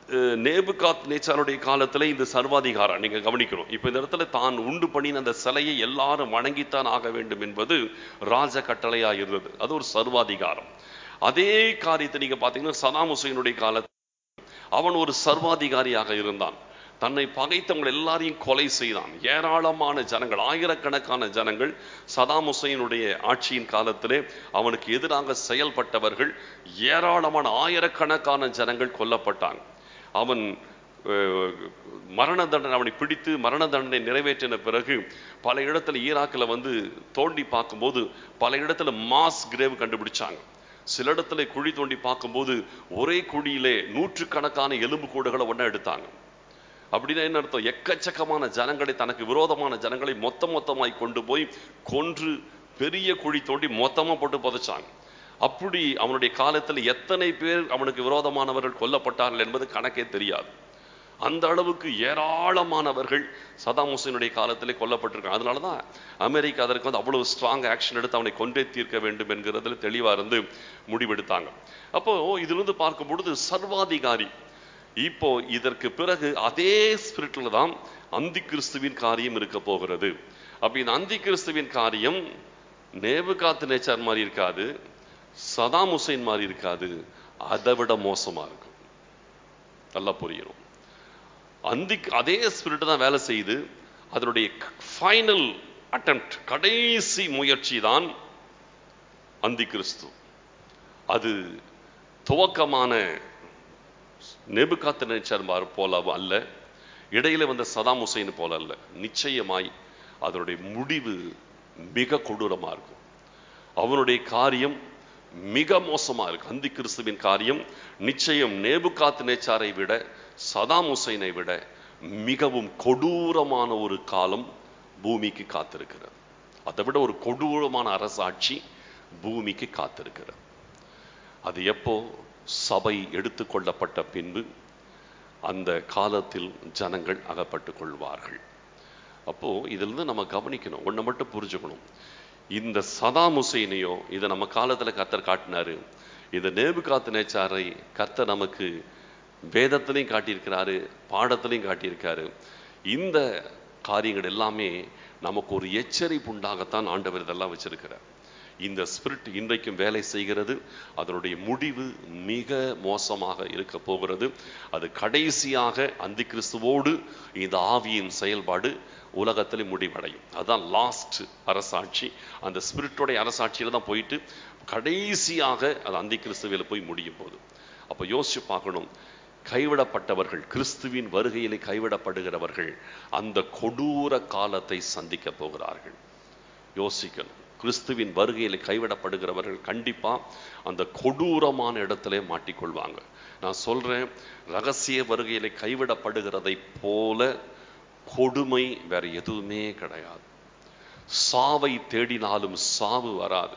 நேபுகாத் நேச்சாருடைய காலத்துல இந்த சர்வாதிகாரம் நீங்க கவனிக்கணும் இப்ப இந்த இடத்துல தான் உண்டு பண்ணின அந்த சிலையை எல்லாரும் வணங்கித்தான் ஆக வேண்டும் என்பது ராஜ கட்டளையா இருந்தது அது ஒரு சர்வாதிகாரம் அதே காரியத்தை நீங்க பாத்தீங்கன்னா சதாம் ஹுசைனுடைய காலத்தில் அவன் ஒரு சர்வாதிகாரியாக இருந்தான் தன்னை பகைத்தவங்க எல்லாரையும் கொலை செய்தான் ஏராளமான ஜனங்கள் ஆயிரக்கணக்கான ஜனங்கள் சதாம் ஹுசைனுடைய ஆட்சியின் காலத்திலே அவனுக்கு எதிராக செயல்பட்டவர்கள் ஏராளமான ஆயிரக்கணக்கான ஜனங்கள் கொல்லப்பட்டாங்க அவன் அஹ், மரண தண்டனை அவனை பிடித்து மரண தண்டனை நிறைவேற்றின பிறகு பல இடத்துல ஈராக்கில் வந்து தோண்டி பார்க்கும்போது பல இடத்துல மாஸ் கிரேவ் கண்டுபிடிச்சாங்க சில இடத்துல குழி தோண்டி பார்க்கும்போது ஒரே குழியிலே நூற்றுக்கணக்கான எலும்பு கூடுகளை ஒன்றா எடுத்தாங்க அப்படின்னா என்ன அர்த்தம் எக்கச்சக்கமான ஜனங்களை தனக்கு விரோதமான ஜனங்களை மொத்த மொத்தமாய் கொண்டு போய் கொன்று பெரிய குழி தோண்டி மொத்தமா போட்டு புதைச்சாங்க அப்படி அவனுடைய காலத்தில் எத்தனை பேர் அவனுக்கு விரோதமானவர்கள் கொல்லப்பட்டார்கள் என்பது கணக்கே தெரியாது அந்த அளவுக்கு ஏராளமானவர்கள் சதாம் ஹுசைனுடைய காலத்திலே கொல்லப்பட்டிருக்காங்க அதனால தான் அமெரிக்கா அதற்கு வந்து அவ்வளவு ஸ்ட்ராங் ஆக்ஷன் எடுத்து அவனை கொன்றே தீர்க்க வேண்டும் என்கிறதுல தெளிவா இருந்து முடிவெடுத்தாங்க அப்போ இதிலிருந்து பார்க்கும் பொழுது சர்வாதிகாரி இப்போ இதற்கு பிறகு அதே ஸ்பிரிட்ல தான் அந்தி கிறிஸ்துவின் காரியம் இருக்க போகிறது அப்ப இந்த அந்தி கிறிஸ்துவின் காரியம் நேபுகாத்து நேச்சார் மாதிரி இருக்காது சதாம் ஹுசைன் மாதிரி இருக்காது அதை விட மோசமா இருக்கும் நல்லா புரியணும் அந்தி அதே ஸ்பிரிட் தான் வேலை செய்யுது அதனுடைய ஃபைனல் அட்டெம்ப்ட் கடைசி முயற்சி தான் அந்தி கிறிஸ்து அது துவக்கமான நெபுகாத்து நினைச்சார் போல அல்ல இடையில வந்த சதாம் ஹுசைன் போல அல்ல நிச்சயமாய் அதனுடைய முடிவு மிக கொடூரமா இருக்கும் அவனுடைய காரியம் மிக மோசமா இருக்கு அந்தி கிறிஸ்துவின் காரியம் நிச்சயம் நேபுகாத் நேச்சாரை விட சதாம் ஹுசைனை விட மிகவும் கொடூரமான ஒரு காலம் பூமிக்கு காத்திருக்கிறது அதை விட ஒரு கொடூரமான அரசாட்சி பூமிக்கு காத்திருக்கிறது அது எப்போ சபை எடுத்துக்கொள்ளப்பட்ட பின்பு அந்த காலத்தில் ஜனங்கள் அகப்பட்டுக் கொள்வார்கள் அப்போ இதிலிருந்து நம்ம கவனிக்கணும் ஒன்றை மட்டும் புரிஞ்சுக்கணும் இந்த சதாம் ஹுசைனையோ இதை நம்ம காலத்துல கர்த்தர் காட்டினாரு இந்த நேபுகாத்து நேச்சாரை கர்த்தர் நமக்கு வேதத்திலையும் காட்டியிருக்கிறாரு பாடத்திலையும் காட்டியிருக்காரு இந்த காரியங்கள் எல்லாமே நமக்கு ஒரு எச்சரிப்பு உண்டாகத்தான் ஆண்டவர் இதெல்லாம் வச்சிருக்கிறார் இந்த ஸ்பிரிட் இன்றைக்கும் வேலை செய்கிறது அதனுடைய முடிவு மிக மோசமாக இருக்க போகிறது அது கடைசியாக அந்தி கிறிஸ்துவோடு இந்த ஆவியின் செயல்பாடு உலகத்தில் முடிவடையும் அதுதான் லாஸ்ட் அரசாட்சி அந்த ஸ்பிரிட்டோடைய அரசாட்சியில தான் போயிட்டு கடைசியாக அது அந்தி கிறிஸ்துவில போய் முடியும் போது அப்போ யோசிச்சு பார்க்கணும் கைவிடப்பட்டவர்கள் கிறிஸ்துவின் வருகையிலே கைவிடப்படுகிறவர்கள் அந்த கொடூர காலத்தை சந்திக்க போகிறார்கள் யோசிக்கணும் கிறிஸ்துவின் வருகையில் கைவிடப்படுகிறவர்கள் கண்டிப்பா அந்த கொடூரமான இடத்திலே மாட்டிக்கொள்வாங்க நான் சொல்றேன் ரகசிய வருகையில கைவிடப்படுகிறதை போல கொடுமை வேற எதுவுமே கிடையாது சாவை தேடினாலும் சாவு வராது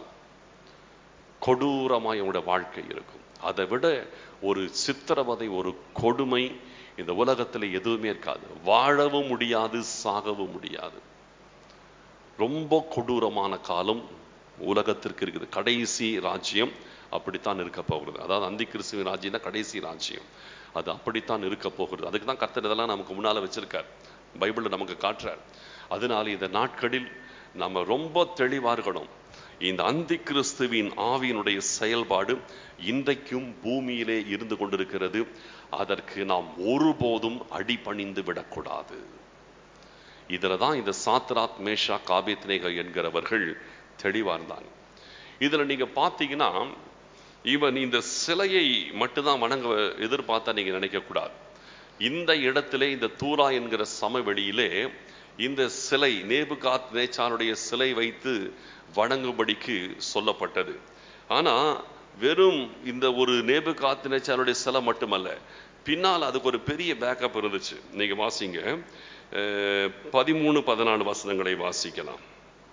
கொடூரமாய் உங்களோட வாழ்க்கை இருக்கும் அதை விட ஒரு சித்திரவதை ஒரு கொடுமை இந்த உலகத்தில் எதுவுமே இருக்காது வாழவும் முடியாது சாகவும் முடியாது ரொம்ப கொடூரமான காலம் உலகத்திற்கு இருக்குது கடைசி ராஜ்யம் அப்படித்தான் இருக்க போகிறது அதாவது அந்தி கிறிஸ்துவின் ராஜ்யம் தான் கடைசி ராஜ்யம் அது அப்படித்தான் இருக்க போகிறது அதுக்கு தான் கர்த்தர் இதெல்லாம் நமக்கு முன்னால வச்சிருக்கார் பைபிள்ல நமக்கு காட்டுறார் அதனால இந்த நாட்களில் நம்ம ரொம்ப தெளிவா இருக்கணும் இந்த அந்தி கிறிஸ்துவின் ஆவியினுடைய செயல்பாடு இன்றைக்கும் பூமியிலே இருந்து கொண்டிருக்கிறது அதற்கு நாம் ஒருபோதும் அடிபணிந்து விடக்கூடாது இதுல தான் இந்த சாத்ராத் மேஷா காபித்னேக என்கிறவர்கள் தெளிவா இருந்தாங்க இதுல நீங்க பார்த்தீங்கன்னா இவன் இந்த சிலையை மட்டும்தான் வணங்க எதிர்பார்த்தா நீங்க நினைக்க கூடாது இந்த இடத்திலே இந்த தூரா என்கிற சமவெளியிலே இந்த சிலை நேபுகாத் நேச்சாருடைய சிலை வைத்து வணங்கும்படிக்கு சொல்லப்பட்டது ஆனா வெறும் இந்த ஒரு நேபுகாத் நேச்சாருடைய சிலை மட்டுமல்ல பின்னால் அதுக்கு ஒரு பெரிய பேக்கப் இருந்துச்சு நீங்க வாசிங்க பதிமூணு பதினாலு வசனங்களை வாசிக்கலாம்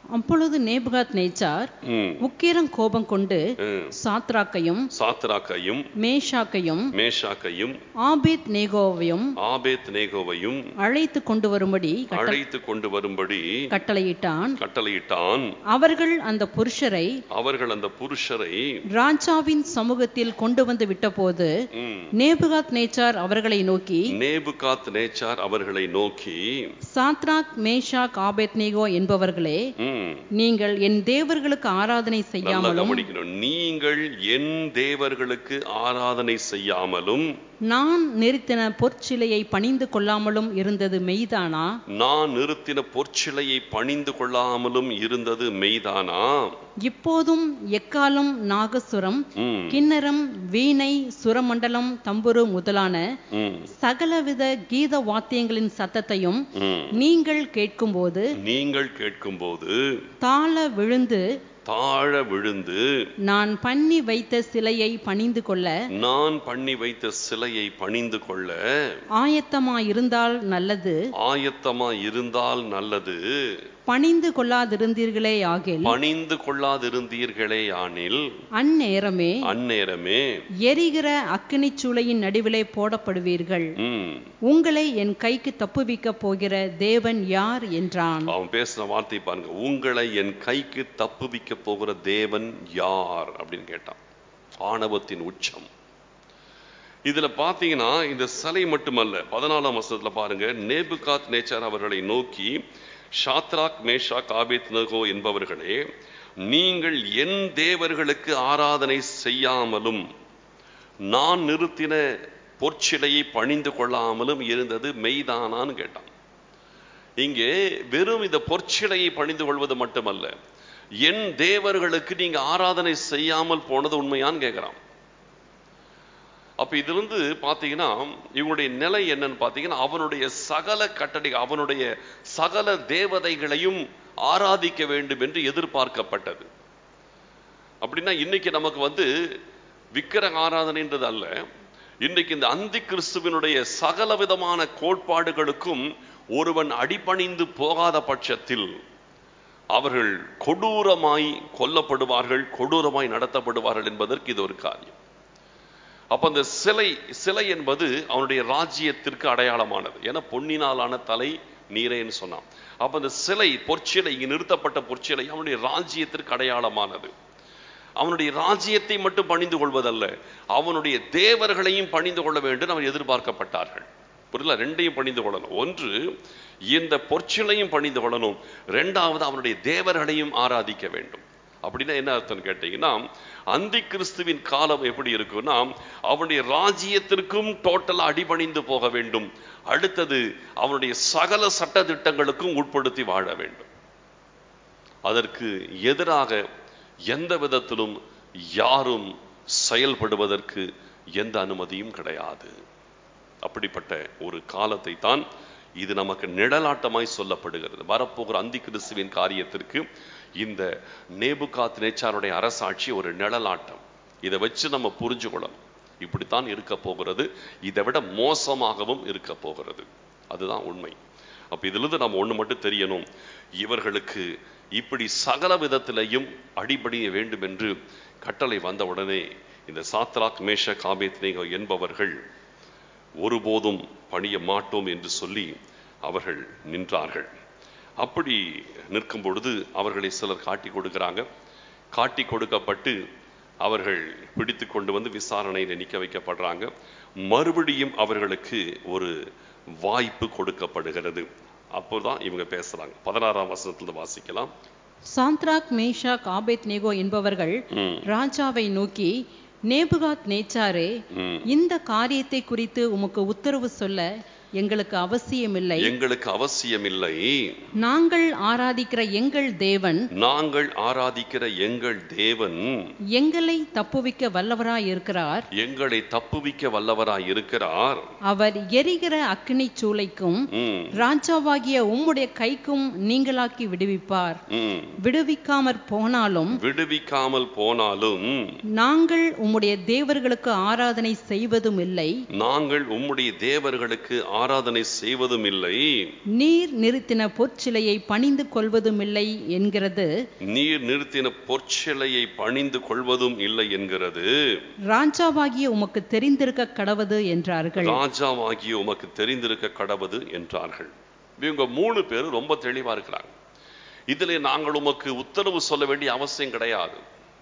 அப்பொழுது நேபுகாத் நேச்சார் ம், உக்கிரம் கோபம் கொண்டு ம். சாத்ராக்கையும் சாத்ராக்கையும் மேஷாக்கையும் மேஷாக்கையும் ஆபேத் நேகோவையும் ஆபேத் நேகோவையும் அழைத்து கொண்டு வரும்படி கட்ட- அழைத்து கொண்டு வரும்படி கட்டளையிட்டான் கட்டளையிட்டான் அவர்கள் அந்த புருஷரை அவர்கள் அந்த புருஷரை ராஜாவின் சமூகத்தில் கொண்டு வந்து விட்டபோது ம், நேபுகாத் நேச்சார் அவர்களை நோக்கி நேபுகாத் நேச்சார் அவர்களை நோக்கி சாத்ராக் மேஷாக் ஆபேத்நேகோ என்பவர்களே ம், நீங்கள் என் தேவர்களுக்கு ஆராதனை நல்லா செய்யாமலும் கவனிக்கணும் நீங்கள் என் தேவர்களுக்கு ஆராதனை செய்யாமலும் நான் நிறுத்தின பொற்சிலையை பணிந்து கொள்ளாமலும் இருந்தது மெய்தானா நான் நிறுத்தின பொற்சிலையை பணிந்து கொள்ளாமலும் இருந்தது மெய்தானா இப்போதும் எக்காலம் நாகசுரம் ம், கிண்ணரம் வீணை சுரமண்டலம் தம்புரு முதலான ம், சகலவித கீத வாத்தியங்களின் சத்தத்தையும் ம். நீங்கள் கேட்கும்போது நீங்கள் கேட்கும்போது தாள விழுந்து தாழ விழுந்து நான் பண்ணி வைத்த சிலையை பணிந்து கொள்ள நான் பண்ணி வைத்த சிலையை பணிந்து கொள்ள ஆயத்தமாயிருந்தால் நல்லது ஆயத்தமா இருந்தால் நல்லது பணிந்து கொள்ளாதிருந்தீர்களே ஆகில் பணிந்து கொள்ளாதிருந்தீர்களே ஆனில் அந்நேரமே அந்நேரமே எரிகிற அக்கினிச் சூளையின் நடுவிலே போடப்படுவீர்கள் ம், உங்களை என் கைக்கு தப்புவிக்கப் போகிற தேவன் யார் என்றான் அவன் பேசின வார்த்தை பாருங்க உங்களை என் கைக்கு தப்புவிக்க போகிற தேவன் யார் அப்படின்னு கேட்டான் ஆணவத்தின் உச்சம் இதுல பாத்தீங்கன்னா இந்த சிலை மட்டுமல்ல பதினாலாம் வருஷத்துல பாருங்க நேபுகாத் நேச்சார் அவர்களை நோக்கி ஷாத்ராக் மேஷாக் ஆபேத் நகோ என்பவர்களே நீங்கள் என் தேவர்களுக்கு ஆராதனை செய்யாமலும் நான் நிறுத்தின பொற்சிலையை பணிந்து கொள்ளாமலும் இருந்தது மெய்தானான்னு கேட்டான் இங்கே வெறும் இந்த பொற்சிலையை பணிந்து கொள்வது மட்டுமல்ல என் தேவர்களுக்கு நீங்க ஆராதனை செய்யாமல் போனது உண்மையான்னு கேட்கிறான் அப்ப இதுல இருந்து பாத்தீங்கன்னா இவங்களுடைய நிலை என்னன்னு பாத்தீங்கன்னா அவனுடைய சகல கட்டளை அவனுடைய சகல தேவதைகளையும் ஆராதிக்க வேண்டும் என்று எதிர்பார்க்கப்பட்டது அப்படின்னா இன்னைக்கு நமக்கு வந்து விக்கிரக ஆராதனைன்றது அல்ல இன்னைக்கு இந்த அந்தி கிறிஸ்துவனுடைய சகல விதமான கோட்பாடுகளுக்கும் ஒருவன் அடிபணிந்து போகாத பட்சத்தில் அவர்கள் கொடூரமாய் கொல்லப்படுவார்கள் கொடூரமாய் நடத்தப்படுவார்கள் என்பதற்கு இது ஒரு காரியம் அப்ப அந்த சிலை சிலை என்பது அவனுடைய ராஜ்யத்திற்கு அடையாளமானது ஏன்னா பொன்னினாலான தலை நீரேன்னு சொன்னான் அப்ப அந்த சிலை பொற்சிலை இங்கு நிறுத்தப்பட்ட பொற்சிலை அவனுடைய ராஜ்யத்திற்கு அடையாளமானது அவனுடைய ராஜ்யத்தை மட்டும் பணிந்து கொள்வதல்ல அவனுடைய தேவர்களையும் பணிந்து கொள்ள வேண்டும் அவன் எதிர்பார்க்கப்பட்டார்கள் புரியல ரெண்டையும் பணிந்து கொள்ளணும் ஒன்று இந்த பொற்சிலையும் பணிந்து கொள்ளணும் ரெண்டாவது அவனுடைய தேவர்களையும் ஆராதிக்க வேண்டும் அப்படின்னா என்ன அர்த்தம் கேட்டீங்கன்னா அந்தி கிறிஸ்துவின் காலம் எப்படி இருக்குன்னா அவனுடைய ராஜ்யத்திற்கும் டோட்டலா அடிபணிந்து போக வேண்டும் அடுத்தது அவனுடைய சகல சட்ட திட்டங்களுக்கும் உட்படுத்தி வாழ வேண்டும் அதற்கு எதிராக எந்த விதத்திலும் யாரும் செயல்படுவதற்கு எந்த அனுமதியும் கிடையாது அப்படிப்பட்ட ஒரு காலத்தை தான் இது நமக்கு நிழலாட்டமாய் சொல்லப்படுகிறது வரப்போகிற அந்தி கிறிஸ்துவின் காரியத்திற்கு இந்த நேபுகாத் நேச்சாருடைய அரசாட்சி ஒரு நிழலாட்டம் இதை வச்சு நம்ம புரிஞ்சு கொள்ளணும் இப்படித்தான் இருக்க போகிறது இதை விட மோசமாகவும் இருக்க போகிறது அதுதான் உண்மை அப்ப இதிலிருந்து நம்ம ஒண்ணு மட்டும் தெரியணும் இவர்களுக்கு இப்படி சகல விதத்திலையும் அடிபடிய வேண்டும் என்று கட்டளை வந்த உடனே இந்த சாத்ராக் மேஷ காபேத்னேகோ என்பவர்கள் ஒருபோதும் பணிய மாட்டோம் என்று சொல்லி அவர்கள் நின்றார்கள் அப்படி நிற்கும் பொழுது அவர்களை சிலர் காட்டி கொடுக்கிறாங்க காட்டி கொடுக்கப்பட்டு அவர்கள் பிடித்து கொண்டு வந்து விசாரணையில் நிற்க வைக்கப்படுறாங்க மறுபடியும் அவர்களுக்கு ஒரு வாய்ப்பு கொடுக்கப்படுகிறது அப்போதான் இவங்க பேசுறாங்க பதினாறாம் வசனத்துல வாசிக்கலாம் சாந்த்ராக் மேஷாக் ஆபேத் நேகோ என்பவர்கள் ம், ராஜாவை நோக்கி நேபுகாத் நேச்சாரே ம். இந்த காரியத்தை குறித்து உமக்கு உத்தரவு சொல்ல எங்களுக்கு அவசியமில்லை எங்களுக்கு அவசியமில்லை நாங்கள் ஆராதிக்கிற எங்கள் தேவன் நாங்கள் ஆராதிக்கிற எங்கள் தேவன் எங்களை தப்புவிக்க வல்லவராய் இருக்கிறார் எங்களை தப்புவிக்க வல்லவராய் இருக்கிறார் அவர் எரிகிற அக்கினி சூளைக்கும் ம், ராஜாவாகிய உம்முடைய கைக்கும் நீங்களாக்கி விடுவிப்பார் ம். விடுவிக்காமற் போனாலும் விடுவிக்காமல் போனாலும் நாங்கள் உம்முடைய தேவர்களுக்கு ஆராதனை செய்வதும் இல்லை நாங்கள் உம்முடைய தேவர்களுக்கு ஆராதனை செய்வதும் இல்லை நீர் நிறுத்தின பொற்சிலையை பணிந்து கொள்வதுமில்லை என்கிறது நீர் நிறுத்தின பொற்சிலையை பணிந்து கொள்வதும் இல்லை என்கிறது ராஜாவாகிய உமக்கு தெரிந்திருக்க கடவது என்றார்கள் ராஜாவாகிய உமக்கு தெரிந்திருக்க கடவது என்றார்கள் இவங்க மூணு பேர் ரொம்ப தெளிவா இருக்கிறாங்க இதிலே நாங்கள் உமக்கு உத்தரவு சொல்ல வேண்டிய அவசியம் கிடையாது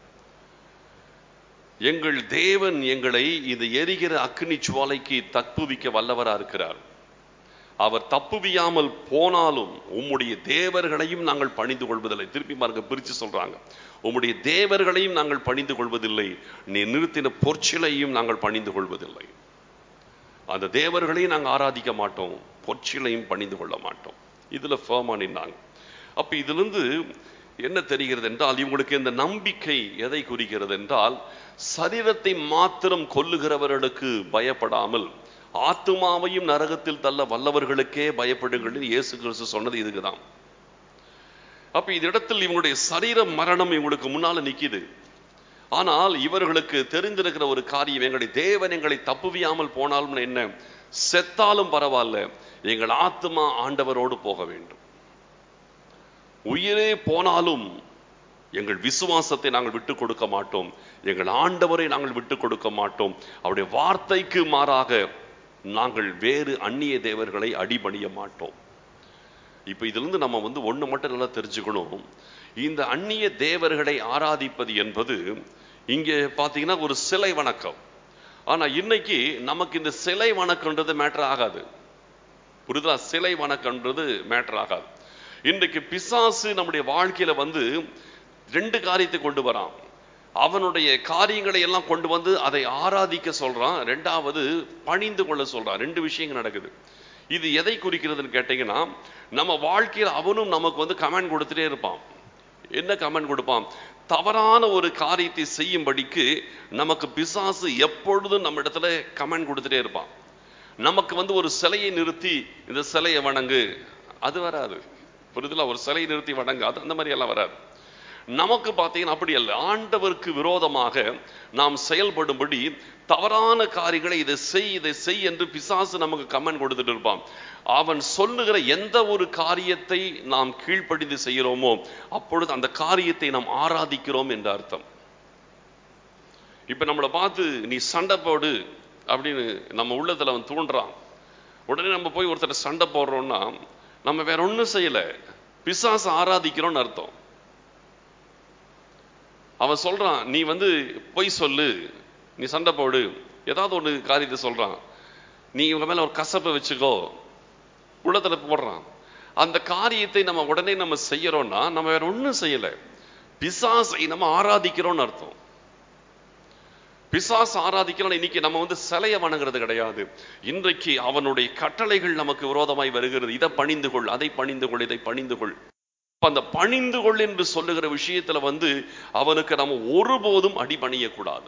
எங்கள் தேவன் எங்களை இந்த எரிகிற அக்னி சுவாலைக்கு தப்புவிக்க வல்லவரா இருக்கிறார் அவர் தப்புவியாமல் போனாலும் உம்முடைய தேவர்களையும் நாங்கள் பணிந்து கொள்வதில்லை திருப்பி பாருங்க பிரிச்சு சொல்றாங்க உம்முடைய தேவர்களையும் நாங்கள் பணிந்து கொள்வதில்லை நீ நிறுத்தின பொற்சிலையும் நாங்கள் பணிந்து கொள்வதில்லை அந்த தேவர்களையும் நாங்கள் ஆராதிக்க மாட்டோம் பொற்சிலையும் பணிந்து கொள்ள மாட்டோம் இதுல ஃபேமா நின்னாங்க அப்ப இதிலிருந்து என்ன தெரிகிறது என்றால் இவங்களுக்கு இந்த நம்பிக்கை எதை குறிக்கிறது என்றால் சரீரத்தை மாத்திரம் கொல்லுகிறவர்களுக்கு பயப்படாமல் ஆத்துமாவையும் நரகத்தில் தள்ள வல்லவர்களுக்கே பயப்படுங்கள் இயேசு கிறிஸ்து சொன்னது இதுக்குதான் அப்ப இந்த இடத்தில் இவங்களுடைய சரீர மரணம் இவங்களுக்கு முன்னால நிக்குது ஆனால் இவர்களுக்கு தெரிந்திருக்கிற ஒரு காரியம் எங்களுடைய தேவன் எங்களை தப்புவியாமல் போனாலும் என்ன செத்தாலும் பரவாயில்ல எங்கள் ஆத்மா ஆண்டவரோடு போக வேண்டும் உயிரே போனாலும் எங்கள் விசுவாசத்தை நாங்கள் விட்டு கொடுக்க மாட்டோம் எங்கள் ஆண்டவரை நாங்கள் விட்டு கொடுக்க மாட்டோம் அவருடைய வார்த்தைக்கு மாறாக நாங்கள் வேறு அந்நிய தேவர்களை அடிபணிய மாட்டோம் இப்ப இதுல இருந்து நம்ம வந்து ஒண்ணு மட்டும் நல்லா தெரிஞ்சுக்கணும் இந்த அந்நிய தேவர்களை ஆராதிப்பது என்பது இங்கே பாத்தீங்கன்னா ஒரு சிலை வணக்கம் ஆனா இன்னைக்கு நமக்கு இந்த சிலை வணக்கம்ன்றது மேட்டர் ஆகாது புரிதா சிலை வணக்கம்ன்றது மேட்டர் ஆகாது இன்றைக்கு பிசாசு நம்முடைய வாழ்க்கையில வந்து ரெண்டு காரியத்தை கொண்டு வரான் அவனுடைய காரியங்களை எல்லாம் கொண்டு வந்து அதை ஆராதிக்க சொல்றான் ரெண்டாவது பணிந்து கொள்ள சொல்றான் ரெண்டு விஷயங்கள் நடக்குது இது எதை குறிக்கிறதுன்னு கேட்டீங்கன்னா நம்ம வாழ்க்கையில் அவனும் நமக்கு வந்து கமெண்ட் கொடுத்துட்டே இருப்பான் என்ன கமெண்ட் கொடுப்பான் தவறான ஒரு காரியத்தை செய்யும்படிக்கு நமக்கு பிசாசு எப்பொழுதும் நம்ம இடத்துல கமெண்ட் கொடுத்துட்டே இருப்பான் நமக்கு வந்து ஒரு சிலையை நிறுத்தி இந்த சிலையை வணங்கு அது வராது புரிதலா ஒரு சிலையை நிறுத்தி வணங்கு அது அந்த மாதிரி எல்லாம் வராது நமக்கு பார்த்தீங்கன்னா அப்படி அல்ல ஆண்டவருக்கு விரோதமாக நாம் செயல்படும்படி தவறான காரியங்களை இதை செய் இதை செய் என்று பிசாசு நமக்கு கமெண்ட் கொடுத்துட்டு இருப்பான் அவன் சொல்லுகிற எந்த ஒரு காரியத்தை நாம் கீழ்ப்படிந்து செய்கிறோமோ அப்பொழுது அந்த காரியத்தை நாம் ஆராதிக்கிறோம் என்ற அர்த்தம் இப்ப நம்மளை பார்த்து நீ சண்டை போடு அப்படின்னு நம்ம உள்ளத்துல அவன் தூண்டுறான் உடனே நம்ம போய் ஒருத்தர் சண்டை போடுறோம்னா நம்ம வேற ஒண்ணும் செய்யல பிசாசு ஆராதிக்கிறோம்னு அர்த்தம் அவன் சொல்றான் நீ வந்து பொய் சொல்லு நீ சண்டை போடு ஏதாவது ஒரு காரியத்தை சொல்றான் நீ இவங்க மேல ஒரு கசப்பை வச்சுக்கோ உள்ளத்துல போடுறான் அந்த காரியத்தை நம்ம உடனே நம்ம செய்யறோம்னா நம்ம வேற ஒண்ணும் செய்யல பிசாசை நம்ம ஆராதிக்கிறோம்னு அர்த்தம் பிசாசு ஆராதிக்கிறோம் இன்னைக்கு நம்ம வந்து சிலைய வணங்குறது கிடையாது இன்றைக்கு அவனுடைய கட்டளைகள் நமக்கு விரோதமாய் வருகிறது இதை பணிந்து கொள் அதை பணிந்து கொள் இதை பணிந்து கொள் அந்த பணிந்து கொள் என்று சொல்லுகிற விஷயத்துல வந்து அவனுக்கு நம்ம ஒருபோதும் அடிபணிய கூடாது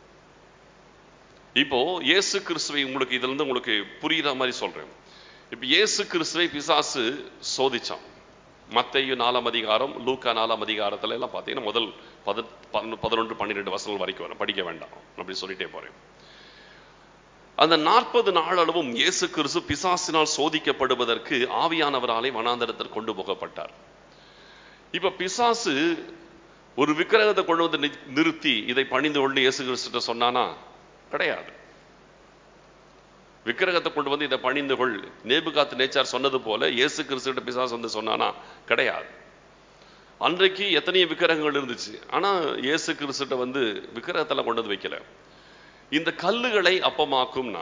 இப்போ இயேசு கிறிஸ்துவை உங்களுக்கு இதுல இருந்து உங்களுக்கு புரியுற மாதிரி சொல்றேன் இப்ப இயேசு கிறிஸ்துவை பிசாசு சோதிச்சான் மத்தையு நாலாம் அதிகாரம் லூக்கா நாலாம் அதிகாரத்துல எல்லாம் பார்த்தீங்கன்னா முதல் பத பதினொன்று பன்னிரெண்டு வசனங்கள் வரைக்கும் வரும் படிக்க வேண்டாம் அப்படி சொல்லிட்டே போறேன் அந்த நாற்பது நாளளவும் இயேசு கிறிஸ்து பிசாசினால் சோதிக்கப்படுவதற்கு ஆவியானவராலே வனாந்தரத்தில் கொண்டு போகப்பட்டார் இப்ப பிசாசு ஒரு விக்கிரகத்தை கொண்டு வந்து நி- நிறுத்தி இதை பணிந்து கொண்டு இயேசு கிறிஸ்துட்ட சொன்னானா கிடையாது விக்கிரகத்தை கொண்டு வந்து இதை பணிந்து கொள் நேபுகாத்து நேச்சார் சொன்னது போல இயேசு கிறிஸ்துட்ட பிசாசு வந்து சொன்னானா கிடையாது அன்றைக்கு எத்தனையோ விக்கிரகங்கள் இருந்துச்சு ஆனா இயேசு கிறிஸ்துட்ட வந்து விக்கிரகத்தெல்லாம் கொண்டு வந்து வைக்கல இந்த கல்லுகளை அப்பமாக்கும்னா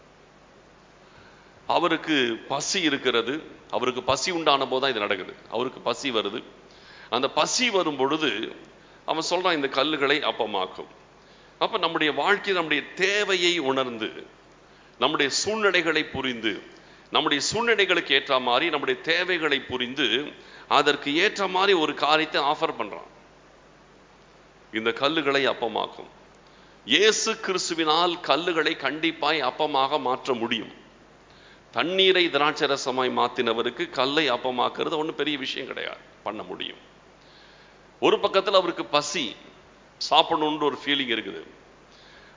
அவருக்கு பசி இருக்கிறது அவருக்கு பசி உண்டான போது தான் இது நடக்குது அவருக்கு பசி வருது அந்த பசி வரும் பொழுது அவன் சொல்றான் இந்த கல்லுகளை அப்பமாக்கும் அப்ப நம்முடைய வாழ்க்கையில் நம்முடைய தேவையை உணர்ந்து நம்முடைய சூழ்நிலைகளை புரிந்து நம்முடைய சூழ்நிலைகளுக்கு ஏற்ற மாதிரி நம்முடைய தேவைகளை புரிந்து அதற்கு ஏற்ற மாதிரி ஒரு காரியத்தை ஆஃபர் பண்றான் இந்த கல்லுகளை அப்பமாக்கும் இயேசு கிறிஸ்துவினால் கல்லுகளை கண்டிப்பாய் அப்பமாக மாற்ற முடியும் தண்ணீரை திராட்சரசமாய் மாத்தினவருக்கு கல்லை அப்பமாக்குறது ஒன்றும் பெரிய விஷயம் கிடையாது பண்ண முடியும் ஒரு பக்கத்தில் அவருக்கு பசி சாப்பிடணுன்ற ஒரு ஃபீலிங் இருக்குது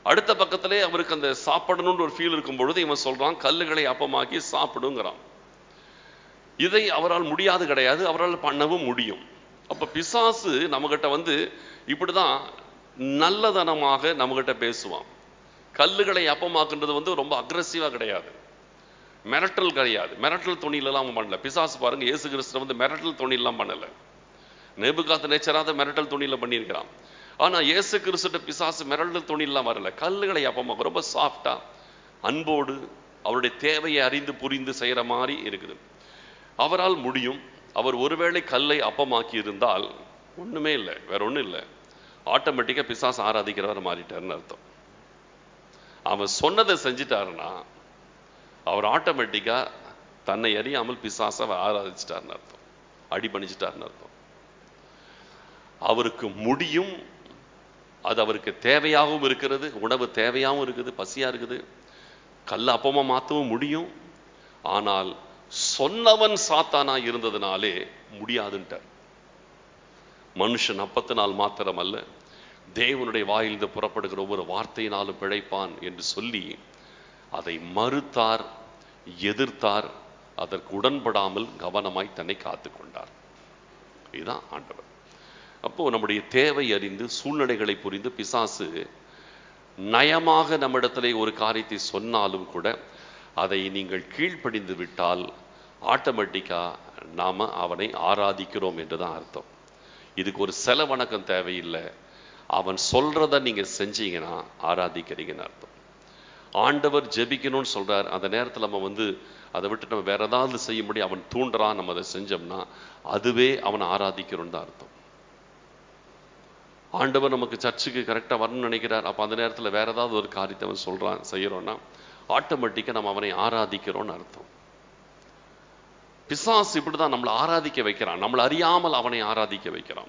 அடுத்த பக்கத்திலே அவருக்கு அந்த சாப்பிடணும்னு ஒரு ஃபீல் இருக்கும் பொழுது இவன் சொல்றான் கல்லுகளை அப்பமாக்கி சாப்பிடுங்கிறான் இதை அவரால் முடியாது கிடையாது அவரால் பண்ணவும் முடியும் அப்ப பிசாசு நம்மகிட்ட வந்து இப்படிதான் நல்லதனமாக நம்மகிட்ட பேசுவான் கல்லுகளை அப்பமாக்குன்றது வந்து ரொம்ப அக்ரஸிவா கிடையாது மிரட்டல் கிடையாது மிரட்டல் துணியிலலாம் அவன் பண்ணல பிசாசு பாருங்க இயேசு கிறிஸ்து வந்து மிரட்டல் துணியெல்லாம் பண்ணல நேபுகாத்து நேச்சராத மிரட்டல் துணியில பண்ணியிருக்கிறான் ஆனா இயேசு கிறிஸ்துட்ட பிசாசு மிரட்டல் துணியெல்லாம் வரல கல்லுகளை அப்பமாக்கும் ரொம்ப சாஃப்டா அன்போடு அவருடைய தேவையை அறிந்து புரிந்து செய்யற மாதிரி இருக்குது அவரால் முடியும் அவர் ஒருவேளை கல்லை அப்பமாக்கி இருந்தால் ஒண்ணுமே இல்லை வேற ஒண்ணும் இல்லை ஆட்டோமேட்டிக்கா பிசாசு ஆராதிக்கிறவர் மாறிட்டாருன்னு அர்த்தம் அவன் சொன்னதை செஞ்சிட்டாருன்னா அவர் ஆட்டோமேட்டிக்கா தன்னை அறியாமல் பிசாசை அவர் ஆராதிச்சிட்டாருன்னு அர்த்தம் அடி பண்ணிச்சிட்டாருன்னு அர்த்தம் அவருக்கு முடியும் அது அவருக்கு தேவையாகவும் இருக்கிறது உணவு தேவையாகவும் இருக்குது பசியா இருக்குது கல்ல அப்பமா மாற்றவும் முடியும் ஆனால் சொன்னவன் சாத்தானா இருந்ததுனாலே முடியாதுன்ட்டார் மனுஷன் அப்பத்தினால் மாத்திரம் அல்ல தேவனுடைய வாயிலிருந்து புறப்படுகிற ஒவ்வொரு வார்த்தையினாலும் பிழைப்பான் என்று சொல்லி அதை மறுத்தார் எதிர்த்தார் அதற்கு உடன்படாமல் கவனமாய் தன்னை காத்து கொண்டார் இதுதான் ஆண்டவர் அப்போ நம்முடைய தேவை அறிந்து சூழ்நிலைகளை புரிந்து பிசாசு நயமாக நம்மிடத்திலே ஒரு காரியத்தை சொன்னாலும் கூட அதை நீங்கள் கீழ்ப்படிந்து விட்டால் ஆட்டோமேட்டிக்கா நாம அவனை ஆராதிக்கிறோம் என்றுதான் அர்த்தம் இதுக்கு ஒரு செல வணக்கம் தேவையில்லை அவன் சொல்றத நீங்க செஞ்சீங்கன்னா ஆராதிக்கிறீங்கன்னு அர்த்தம் ஆண்டவர் ஜெபிக்கணும்னு சொல்றார் அந்த நேரத்தில் நம்ம வந்து அதை விட்டு நம்ம வேற ஏதாவது செய்யும்படி அவன் தூண்டுறான் நம்ம அதை செஞ்சோம்னா அதுவே அவனை ஆராதிக்கிறோம் தான் அர்த்தம் ஆண்டவர் நமக்கு சர்ச்சுக்கு கரெக்டாக வரணும்னு நினைக்கிறார் அப்போ அந்த நேரத்தில் வேற ஏதாவது ஒரு காரியத்தை அவன் சொல்றான் செய்யறோம்னா ஆட்டோமேட்டிக்காக நம்ம அவனை ஆராதிக்கிறோம்னு அர்த்தம் பிசாசு இப்படிதான் நம்மளை ஆராதிக்க வைக்கிறான் நம்மளை அறியாமல் அவனை ஆராதிக்க வைக்கிறான்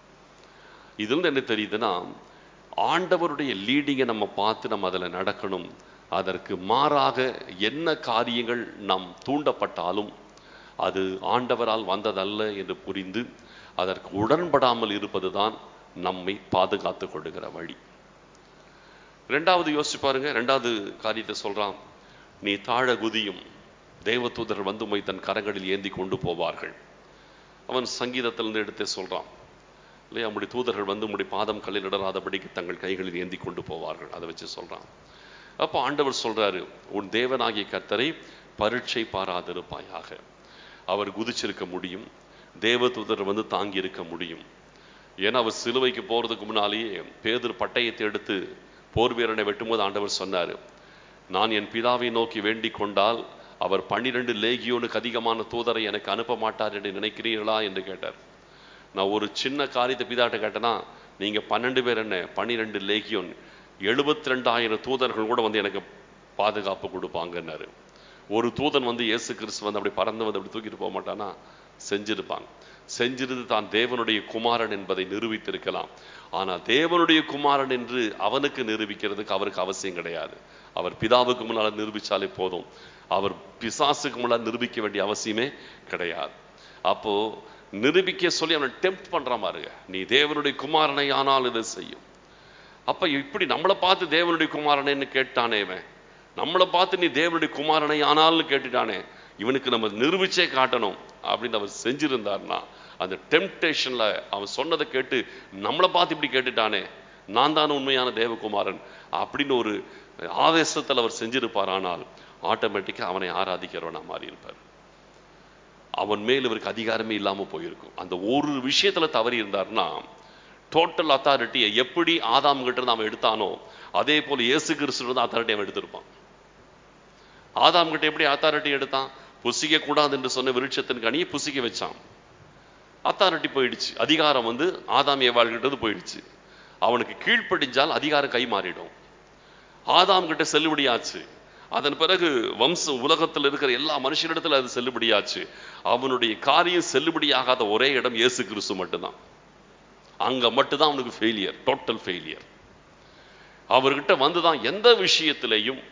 இதுல என்ன தெரியுதுன்னா ஆண்டவருடைய லீடிங்கை நம்ம பார்த்து நம்ம அதில் நடக்கணும் அதற்கு மாறாக என்ன காரியங்கள் நாம் தூண்டப்பட்டாலும் அது ஆண்டவரால் வந்ததல்ல என்று புரிந்து அதற்கு உடன்படாமல் இருப்பதுதான் நம்மை பாதுகாத்து கொள்ளுகிற வழி ரெண்டாவது யோசிச்சு பாருங்க ரெண்டாவது காரியத்தை சொல்றான் நீ தாழ குதியும் தேவதூதர் வந்து உம்மை தன் கரங்களில் ஏந்தி கொண்டு போவார்கள் அவன் சங்கீதத்திலிருந்து எடுத்தே சொல்றான் இல்லையா நம்முடைய தூதர்கள் வந்து உம்முடைய பாதம் கல்லில் இடராதபடிக்கு தங்கள் கைகளில் ஏந்தி கொண்டு போவார்கள் அதை வச்சு சொல்றான் அப்போ ஆண்டவர் சொல்றாரு உன் தேவனாகிய கர்த்தரை பரீட்சை பாராதிருப்பாயாக அவர் குதிச்சிருக்க முடியும் தேவதூதர் வந்து தாங்கி இருக்க முடியும் ஏன்னா அவர் சிலுவைக்கு போறதுக்கு முன்னாலேயே பேதர் பட்டயத்தை எடுத்து போர் வீரனை வெட்டும்போது ஆண்டவர் சொன்னாரு நான் என் பிதாவை நோக்கி வேண்டிக் கொண்டால் அவர் பன்னிரண்டு லேகியோனுக்கு அதிகமான தூதரை எனக்கு அனுப்ப மாட்டார் என்று நினைக்கிறீர்களா என்று கேட்டார் நான் ஒரு சின்ன காரியத்தை பிதாட்ட கேட்டேன்னா நீங்க பன்னெண்டு பேர் என்ன பன்னிரெண்டு லேகியோன் எழுபத்தி ரெண்டாயிரம் தூதர்கள் கூட வந்து எனக்கு பாதுகாப்பு கொடுப்பாங்கன்னாரு ஒரு தூதன் வந்து இயேசு கிறிஸ்து வந்து அப்படி பறந்து வந்து அப்படி தூக்கிட்டு போக மாட்டானா செஞ்சிருப்பாங்க செஞ்சிருந்து தான் தேவனுடைய குமாரன் என்பதை நிரூபித்திருக்கலாம் ஆனா தேவனுடைய குமாரன் என்று அவனுக்கு நிரூபிக்கிறதுக்கு அவருக்கு அவசியம் கிடையாது அவர் பிதாவுக்கு முன்னால் நிரூபிச்சாலே போதும் அவர் பிசாசுக்கு முன்னால் நிரூபிக்க வேண்டிய அவசியமே கிடையாது அப்போ நிரூபிக்க சொல்லி அவனை டெம்ப்ட் பண்ற பாருங்க நீ தேவனுடைய குமாரனை ஆனால் இதை செய்யும் அப்ப இப்படி நம்மளை பார்த்து தேவனுடைய குமாரனைன்னு கேட்டானே இவன் நம்மளை பார்த்து நீ தேவனுடைய குமாரனை ஆனால்னு கேட்டுட்டானே இவனுக்கு நம்ம நிரூபிச்சே காட்டணும் அப்படின்னு அவர் செஞ்சிருந்தார்னா அந்த டெம்டேஷன்ல அவன் சொன்னதை கேட்டு நம்மளை பார்த்து இப்படி கேட்டுட்டானே நான் தான் உண்மையான தேவகுமாரன் அப்படின்னு ஒரு ஆவேசத்தில் அவர் செஞ்சிருப்பார் ஆனால் ஆட்டோமேட்டிக்கா அவனை ஆராதிக்கிறவனா மாறி இருப்பார் அவன் மேல் இவருக்கு அதிகாரமே இல்லாம போயிருக்கும் அந்த ஒரு விஷயத்துல தவறி இருந்தார்னா டோட்டல் அத்தாரிட்டியை எப்படி ஆதாம் கிட்ட இருந்து அவன் எடுத்தானோ அதே போல இயேசு கிறிஸ்து இருந்து அத்தாரிட்டி அவன் எடுத்திருப்பான் ஆதாம் கிட்ட எப்படி அத்தாரிட்டி எடுத்தான் புசிக்க கூடாது என்று சொன்ன விருட்சத்தின் கனியை புசிக்க வச்சான் அத்தாரிட்டி போயிடுச்சு அதிகாரம் வந்து ஆதாம் ஏவாள்கிட்டது போயிடுச்சு அவனுக்கு கீழ்ப்படிஞ்சால் அதிகாரம் கை மாறிடும் ஆதாம் கிட்ட செல்லுபடியாச்சு அதன் பிறகு வம்சம் உலகத்தில் இருக்கிற எல்லா மனுஷனிடத்துல அது செல்லுபடியாச்சு அவனுடைய காரியம் செல்லுபடியாகாத ஒரே இடம் இயேசு கிறிஸ்து மட்டும்தான் அங்க மட்டும்தான் அவனுக்கு ஃபெயிலியர் டோட்டல் ஃபெயிலியர் அவர்கிட்ட வந்துதான் எந்த விஷயத்திலையும்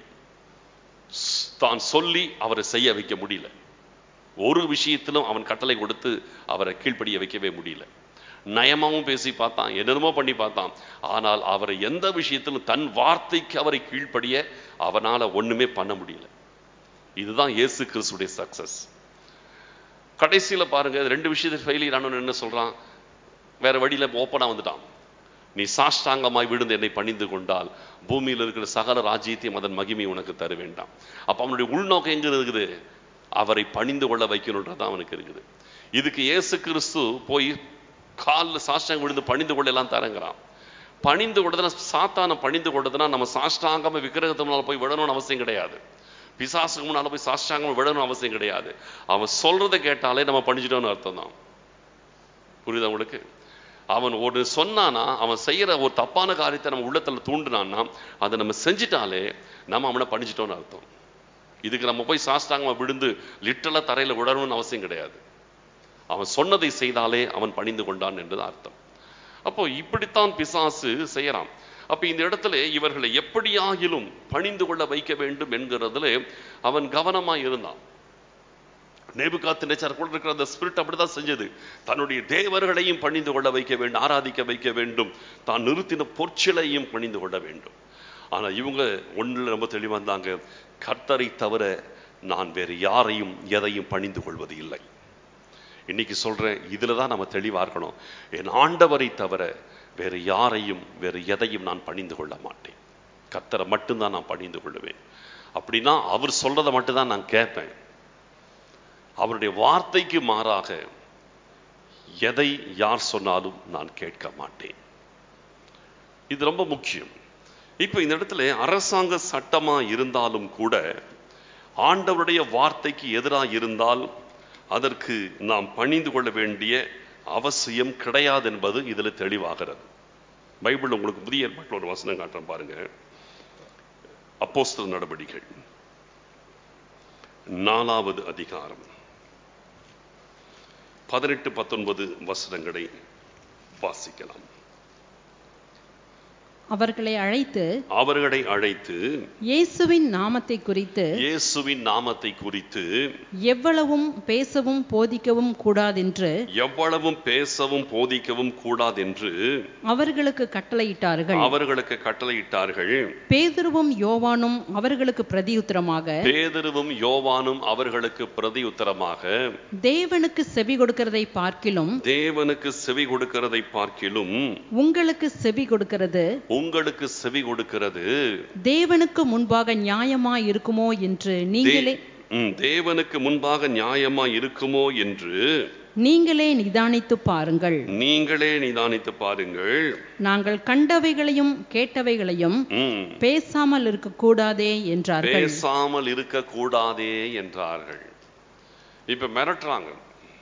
தான் சொல்லி அவரை செய்ய வைக்க முடியல ஒரு விஷயத்திலும் அவன் கட்டளை கொடுத்து அவரை கீழ்ப்படிய வைக்கவே முடியல நயமாவும் பேசி பார்த்தான் என்னென்னமோ பண்ணி பார்த்தான் ஆனால் அவரை எந்த விஷயத்திலும் தன் வார்த்தைக்கு அவரை கீழ்ப்படிய அவனால ஒண்ணுமே பண்ண முடியல இதுதான் இயேசு கிறிஸ்துடைய சக்சஸ் கடைசியில பாருங்க ரெண்டு விஷயத்தில் ஃபெயிலியர் ஆனவன் என்ன சொல்றான் வேற வழியில ஓப்பனா வந்துட்டான் நீ சாஷ்டாங்கமாய் விழுந்து என்னை பணிந்து கொண்டால் பூமியில் இருக்கிற சகல ராஜ்யத்தையும் அதன் மகிமை உனக்கு தர வேண்டாம் அப்ப அவனுடைய உள்நோக்கம் எங்க இருக்குது அவரை பணிந்து கொள்ள வைக்கணுன்றது அவனுக்கு இருக்குது இதுக்கு இயேசு கிறிஸ்து போய் காலில் சாஷ்டாங்க விழுந்து பணிந்து கொள்ளலாம் தரங்கிறான் பணிந்து கொண்டதுனா சாத்தான பணிந்து கொண்டதுனா நம்ம சாஷ்டாங்கம விக்கிரகத்து முன்னால போய் விடணும்னு அவசியம் கிடையாது பிசாசுக்கு முன்னால போய் சாஷ்டாங்கம விடணும்னு அவசியம் கிடையாது அவன் சொல்றதை கேட்டாலே நம்ம பணிஞ்சிட்டோம்னு அர்த்தம் தான் புரியுதா உங்களுக்கு அவன் ஒரு சொன்னானா அவன் செய்யற ஒரு தப்பான காரியத்தை நம்ம உள்ளத்துல தூண்டுனான்னா அதை நம்ம செஞ்சிட்டாலே நம்ம அவனை பணிச்சிட்டோம்னு அர்த்தம் இதுக்கு நம்ம போய் சாஸ்தாங்கமா விழுந்து லிட்டலா தரையில விடணும்னு அவசியம் கிடையாது அவன் சொன்னதை செய்தாலே அவன் பணிந்து கொண்டான் என்றது அர்த்தம் அப்போ இப்படித்தான் பிசாசு செய்யறான் அப்ப இந்த இடத்துல இவர்களை எப்படியாகிலும் பணிந்து கொள்ள வைக்க வேண்டும் என்கிறதுல அவன் கவனமா இருந்தான் நேபுகாத்து நேச்சார் கூட இருக்கிற அந்த ஸ்பிரிட் அப்படிதான் செஞ்சது தன்னுடைய தேவர்களையும் பணிந்து கொள்ள வைக்க வேண்டும் ஆராதிக்க வைக்க வேண்டும் தான் நிறுத்தின பொற்சிலையும் பணிந்து கொள்ள வேண்டும் ஆனா இவங்க ஒண்ணுல ரொம்ப தெளிவா இருந்தாங்க கர்த்தரை தவிர நான் வேறு யாரையும் எதையும் பணிந்து கொள்வது இல்லை இன்னைக்கு சொல்றேன் இதுல தான் நம்ம தெளிவா இருக்கணும் என் ஆண்டவரை தவிர வேறு யாரையும் வேறு எதையும் நான் பணிந்து கொள்ள மாட்டேன் கர்த்தரை மட்டும்தான் நான் பணிந்து கொள்ளுவேன் அப்படின்னா அவர் சொல்றதை மட்டும்தான் நான் கேட்பேன் அவருடைய வார்த்தைக்கு மாறாக எதை யார் சொன்னாலும் நான் கேட்க மாட்டேன் இது ரொம்ப முக்கியம் இப்ப இந்த இடத்துல அரசாங்க சட்டமா இருந்தாலும் கூட ஆண்டவருடைய வார்த்தைக்கு எதிராக இருந்தால் அதற்கு நாம் பணிந்து கொள்ள வேண்டிய அவசியம் கிடையாது என்பது இதுல தெளிவாகிறது பைபிள் உங்களுக்கு புதிய ஏற்பாட்டில் ஒரு வசனம் காட்டுறேன் பாருங்க அப்போஸ்தல நடவடிக்கை நாலாவது அதிகாரம் பதினெட்டு பத்தொன்பது வசனங்களை வாசிக்கலாம் அவர்களை அழைத்து அவர்களை அழைத்து இயேசுவின் நாமத்தை குறித்து இயேசுவின் நாமத்தை குறித்து எவ்வளவும் பேசவும் போதிக்கவும் கூடாதென்று எவ்வளவும் பேசவும் போதிக்கவும் கூடாதென்று அவர்களுக்கு கட்டளையிட்டார்கள் அவர்களுக்கு கட்டளையிட்டார்கள் பேதுருவும் யோவானும் அவர்களுக்கு பிரதியுத்தரமாக பேதருவும் யோவானும் அவர்களுக்கு பிரதியுத்தரமாக தேவனுக்கு செவி கொடுக்கிறதை பார்க்கிலும் தேவனுக்கு செவி கொடுக்கிறதை பார்க்கிலும் உங்களுக்கு செவி கொடுக்கிறது உங்களுக்கு செவி கொடுக்கிறது தேவனுக்கு முன்பாக நியாயமாய் இருக்குமோ என்று நீங்களே ம், தேவனுக்கு முன்பாக நியாயமா இருக்குமோ என்று நீங்களே நிதானித்து பாருங்கள் நீங்களே நிதானித்து பாருங்கள் நாங்கள் கண்டவைகளையும் கேட்டவைகளையும் ம், பேசாமல் இருக்கக்கூடாதே என்றார்கள் பேசாமல் இருக்க கூடாதே என்றார்கள் இப்ப மிரட்டுறாங்க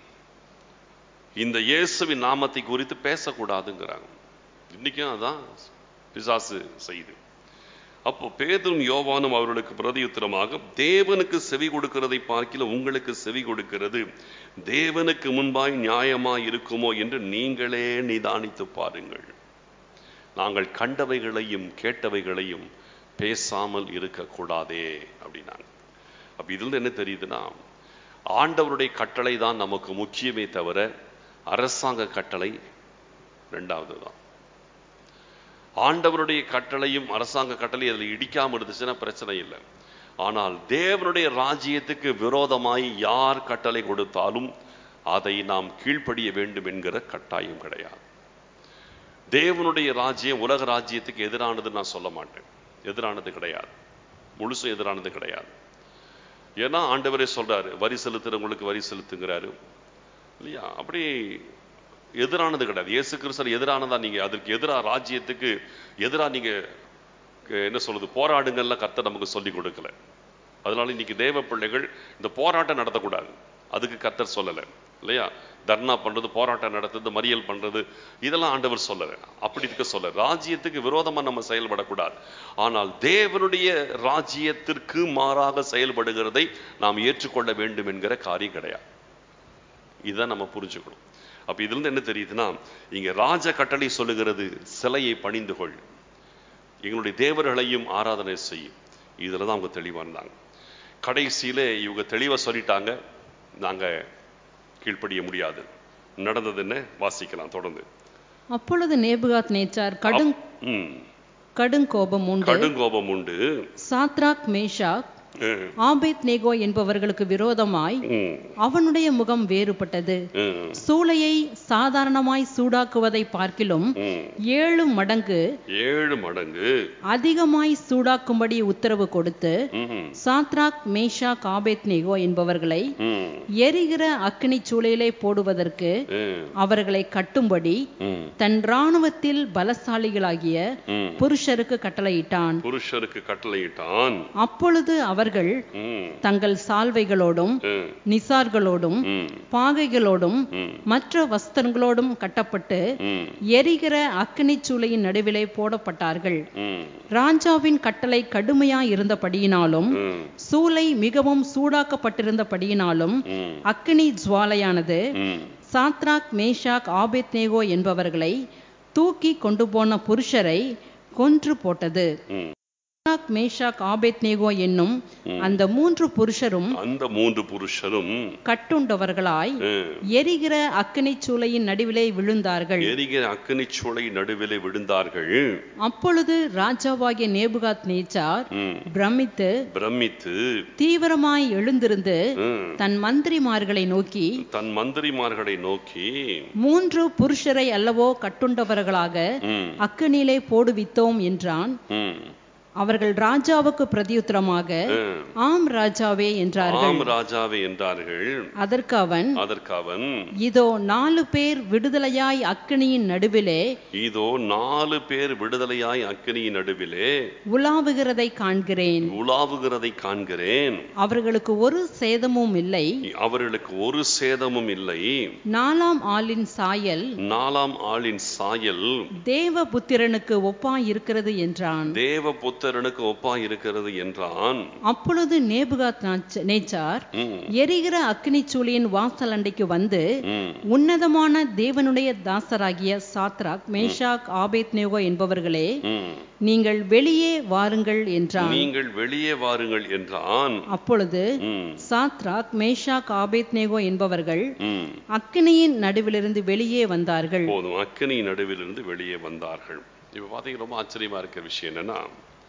இந்த இயேசுவின் நாமத்தை குறித்து பேசக்கூடாதுங்கிறாங்க இன்னைக்கும் அதான் பிசாசு செய்து அப்போ பேதும் யோவானும் அவர்களுக்கு பிரதியுத்தரமாக தேவனுக்கு செவி கொடுக்கிறதை பார்க்கில உங்களுக்கு செவி கொடுக்கிறது தேவனுக்கு முன்பாய் நியாயமாய் இருக்குமோ என்று நீங்களே நிதானித்து பாருங்கள் நாங்கள் கண்டவைகளையும் கேட்டவைகளையும் பேசாமல் இருக்கக்கூடாதே அப்படின்னாங்க அப்ப இதுல என்ன தெரியுதுன்னா ஆண்டவருடைய கட்டளை தான் நமக்கு முக்கியமே தவிர அரசாங்க கட்டளை ரெண்டாவது தான் ஆண்டவருடைய கட்டளையும் அரசாங்க கட்டளை அதில் இடிக்காம இருந்துச்சுன்னா பிரச்சனை இல்லை ஆனால் தேவனுடைய ராஜ்யத்துக்கு விரோதமாய் யார் கட்டளை கொடுத்தாலும் அதை நாம் கீழ்ப்படிய வேண்டும் என்கிற கட்டாயம் கிடையாது தேவனுடைய ராஜ்யம் உலக ராஜ்யத்துக்கு எதிரானதுன்னு நான் சொல்ல மாட்டேன் எதிரானது கிடையாது முழுசும் எதிரானது கிடையாது ஏன்னா ஆண்டவரே சொல்றாரு வரி செலுத்துறவங்களுக்கு வரி செலுத்துங்கிறாரு இல்லையா அப்படி எதிரானது கிடையாது இயேசு கிறிஸ்தர் எதிரானதா நீங்க அதற்கு எதிரா ராஜ்யத்துக்கு எதிரா நீங்க க- என்ன சொல்றது போராடுங்கள்லாம் கர்த்தர் நமக்கு சொல்லி கொடுக்கல அதனால இன்னைக்கு தேவ பிள்ளைகள் இந்த போராட்டம் நடத்தக்கூடாது அதுக்கு கர்த்தர் சொல்லல இல்லையா தர்ணா பண்றது போராட்டம் நடத்துறது மறியல் பண்றது இதெல்லாம் ஆண்டவர் சொல்லல அப்படி இருக்க சொல்ல ராஜ்யத்துக்கு விரோதமா நம்ம செயல்படக்கூடாது ஆனால் தேவனுடைய ராஜ்யத்திற்கு மாறாக செயல்படுகிறதை நாம் ஏற்றுக்கொள்ள வேண்டும் என்கிற காரியம் கிடையாது இதை நம்ம புரிஞ்சுக்கணும் அப்ப இதுல இருந்து என்ன தெரியுதுன்னா இங்க ராஜ கட்டளை சொல்லுகிறது சிலையை பணிந்து கொள் எங்களுடைய தேவர்களையும் ஆராதனை செய்யும் இதுல தான் அவங்க தெளிவா இருந்தாங்க கடைசியில இவங்க தெளிவா சொல்லிட்டாங்க நாங்க கீழ்ப்படிய முடியாது நடந்தது என்ன வாசிக்கலாம் தொடர்ந்து அப்பொழுது நேபுகாத் நேச்சார் கடும் ம். கடுங்கோபம் உண்டு கடுங்கோபம் உண்டு சாத்ராக் மேஷாக் ம். ஆபேத் நேகோ என்பவர்களுக்கு விரோதமாய் ம். அவனுடைய முகம் வேறுபட்டது ம். சூளையை சாதாரணமாய் சூடாக்குவதை பார்க்கிலும் ம். ஏழு மடங்கு ஏழு மடங்கு அதிகமாய் சூடாக்கும்படி உத்தரவு கொடுத்து ம். சாத்ராக் மேஷாக் ஆபேத் நேகோ என்பவர்களை ம். எரிகிற அக்கினி சூளையிலே போடுவதற்கு ம். அவர்களை கட்டும்படி ம். தன் இராணுவத்தில் பலசாலிகளாகிய ம். புருஷருக்கு கட்டளையிட்டான் புருஷருக்கு கட்டளையிட்டான் அப்பொழுது அவர்கள் ம். தங்கள் சால்வைகளோடும் ம். நிசார்களோடும் ம். பாகைகளோடும் ம். மற்ற வஸ்திரங்களோடும் கட்டப்பட்டு ம். எரிகிற அக்கினிச் சூளையின் நடுவிலே போடப்பட்டார்கள் ம். ராஜாவின் கட்டளை கடுமையாய் இருந்தபடியினாலும் ம். சூளை மிகவும் சூடாக்கப்பட்டிருந்தபடியினாலும் ம். அக்கினி ஜுவாலையானது ம். சாத்ராக் மேஷாக் ஆபேத்நேகோ என்பவர்களை தூக்கி கொண்டு போன புருஷரை கொன்று போட்டது ம். சாத்ராக் மேஷாக் ஆபேத்நேகோ என்னும் அந்த மூன்று புருஷரும் அந்த மூன்று புருஷரும் கட்டுண்டவர்களாய் ம், எரிகிற அக்கினிச் சூளையின் நடுவிலே விழுந்தார்கள் எரிகிற அக்கினிச் சூளை நடுவிலே விழுந்தார்கள் அப்பொழுது ராஜாவாகிய நேபுகாத் நேச்சார் ம். பிரமித்து பிரமித்து தீவிரமாய் எழுந்திருந்து ம், தன் மந்திரிமார்களை நோக்கி தன் மந்திரிமார்களை நோக்கி மூன்று புருஷரை அல்லவோ கட்டுண்டவர்களாக ம், அக்கினியிலே போடுவித்தோம் என்றான் ம், அவர்கள் ராஜாவுக்கு பிரதியுத்தரமாக ம். ஆம் ராஜாவே என்றார்கள் ஆம் ராஜாவே என்றார்கள் அதற்கு அவன் அதற்கு அவன் இதோ நாலு பேர் விடுதலையாய் அக்கினியின் நடுவிலே இதோ நாலு பேர் விடுதலையாய் அக்கினியின் நடுவிலே உலாவுகிறதை காண்கிறேன் உலாவுகிறதை காண்கிறேன் அவர்களுக்கு ஒரு சேதமும் இல்லை அவர்களுக்கு ஒரு சேதமும் இல்லை நாலாம் ஆளின் சாயல் நாலாம் ஆளின் சாயல் தேவபுத்திரனுக்கு ஒப்பாய் இருக்கிறது என்றான் தேவ புத்தரனுக்கு ஒப்பாய் இருக்கிறது என்றான் அப்பொழுது நேபுகாத் நாச்ச- நேச்சார் ம், எரிகிற அக்கினிச் சூளையின் வாசல் அண்டைக்கு வந்து ம், உன்னதமான தேவனுடைய தாசராகிய சாத்ராக் மேஷாக் ஆபேத்நேகோ என்பவர்களே ம். நீங்கள் வெளியே வாருங்கள் என்றான் நீங்கள் வெளியே வாருங்கள் என்றான் அப்பொழுது ம், சாத்ராக் மேஷாக் ஆபேத்நேகோ என்பவர்கள் ம். அக்கினியின் நடுவிலிருந்து வெளியே வந்தார்கள் போதும் அக்கினி நடுவிலிருந்து வெளியே வந்தார்கள் இப்ப பாத்தீங்கன்னா ரொம்ப ஆச்சரியமா இருக்கிற விஷயம் என்னன்னா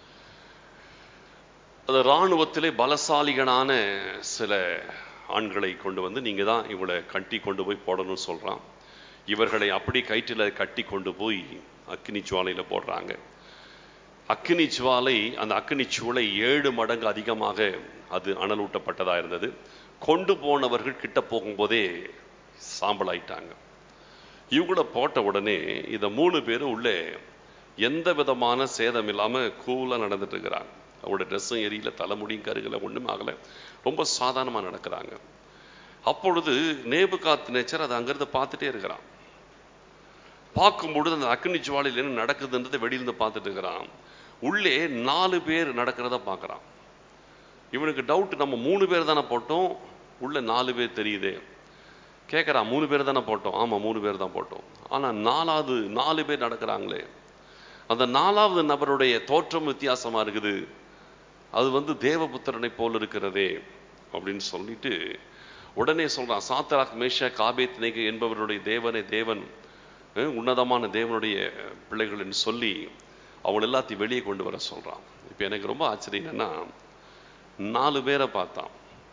அது இராணுவத்திலே பலசாலிகளான சில ஆண்களை கொண்டு வந்து நீங்க தான் இவளை கட்டி கொண்டு போய் போடணும்னு சொல்றான் இவர்களை அப்படி கயிற்றில கட்டி கொண்டு போய் அக்கினி ஜுவாலையில போடுறாங்க அக்கினி ஜுவாலை அந்த அக்கினி சூளை ஏழு மடங்கு அதிகமாக அது அனலூட்டப்பட்டதா இருந்தது கொண்டு போனவர்கள் கிட்ட போகும்போதே சாம்பலாயிட்டாங்க இவங்கள போட்ட உடனே இந்த மூணு பேரும் உள்ளே எந்த விதமான சேதம் இல்லாம கூலா நடந்துட்டு இருக்கிறாங்க அவங்களோட ட்ரெஸ்ஸும் எரியல தலைமுடியும் கருகல ஒண்ணுமே ஆகல ரொம்ப சாதாரணமா நடக்கிறாங்க அப்பொழுது நேபுகாத் நேச்சர் அதை அங்கிருந்து பார்த்துட்டே இருக்கிறான் பார்க்கும் பொழுது அந்த அக்னி ஜுவாலையில் என்ன நடக்குதுன்றதை வெளியிருந்து பார்த்துட்டு இருக்கிறான் உள்ளே நாலு பேர் நடக்கிறத பார்க்கறான் இவனுக்கு டவுட் நம்ம மூணு பேர் தானே போட்டோம் உள்ள நாலு பேர் தெரியுதே கேட்குறான் மூணு பேர் தானே போட்டோம் ஆமாம் மூணு பேர் தான் போட்டோம் ஆனால் நாலாவது நாலு பேர் நடக்கிறாங்களே அந்த நாலாவது நபருடைய தோற்றம் வித்தியாசமா இருக்குது அது வந்து தேவபுத்திரனை போல் இருக்கிறதே அப்படின்னு சொல்லிட்டு உடனே சொல்றான் சாத்தராக் மேஷா காபேத் நேகு என்பவருடைய தேவனை தேவன் அஹ், உன்னதமான தேவனுடைய பிள்ளைகள் என்று சொல்லி அவங்க எல்லாத்தையும் வெளியே கொண்டு வர சொல்றான் இப்போ எனக்கு ரொம்ப ஆச்சரியம் என்னன்னா நாலு பேரை பார்த்தான்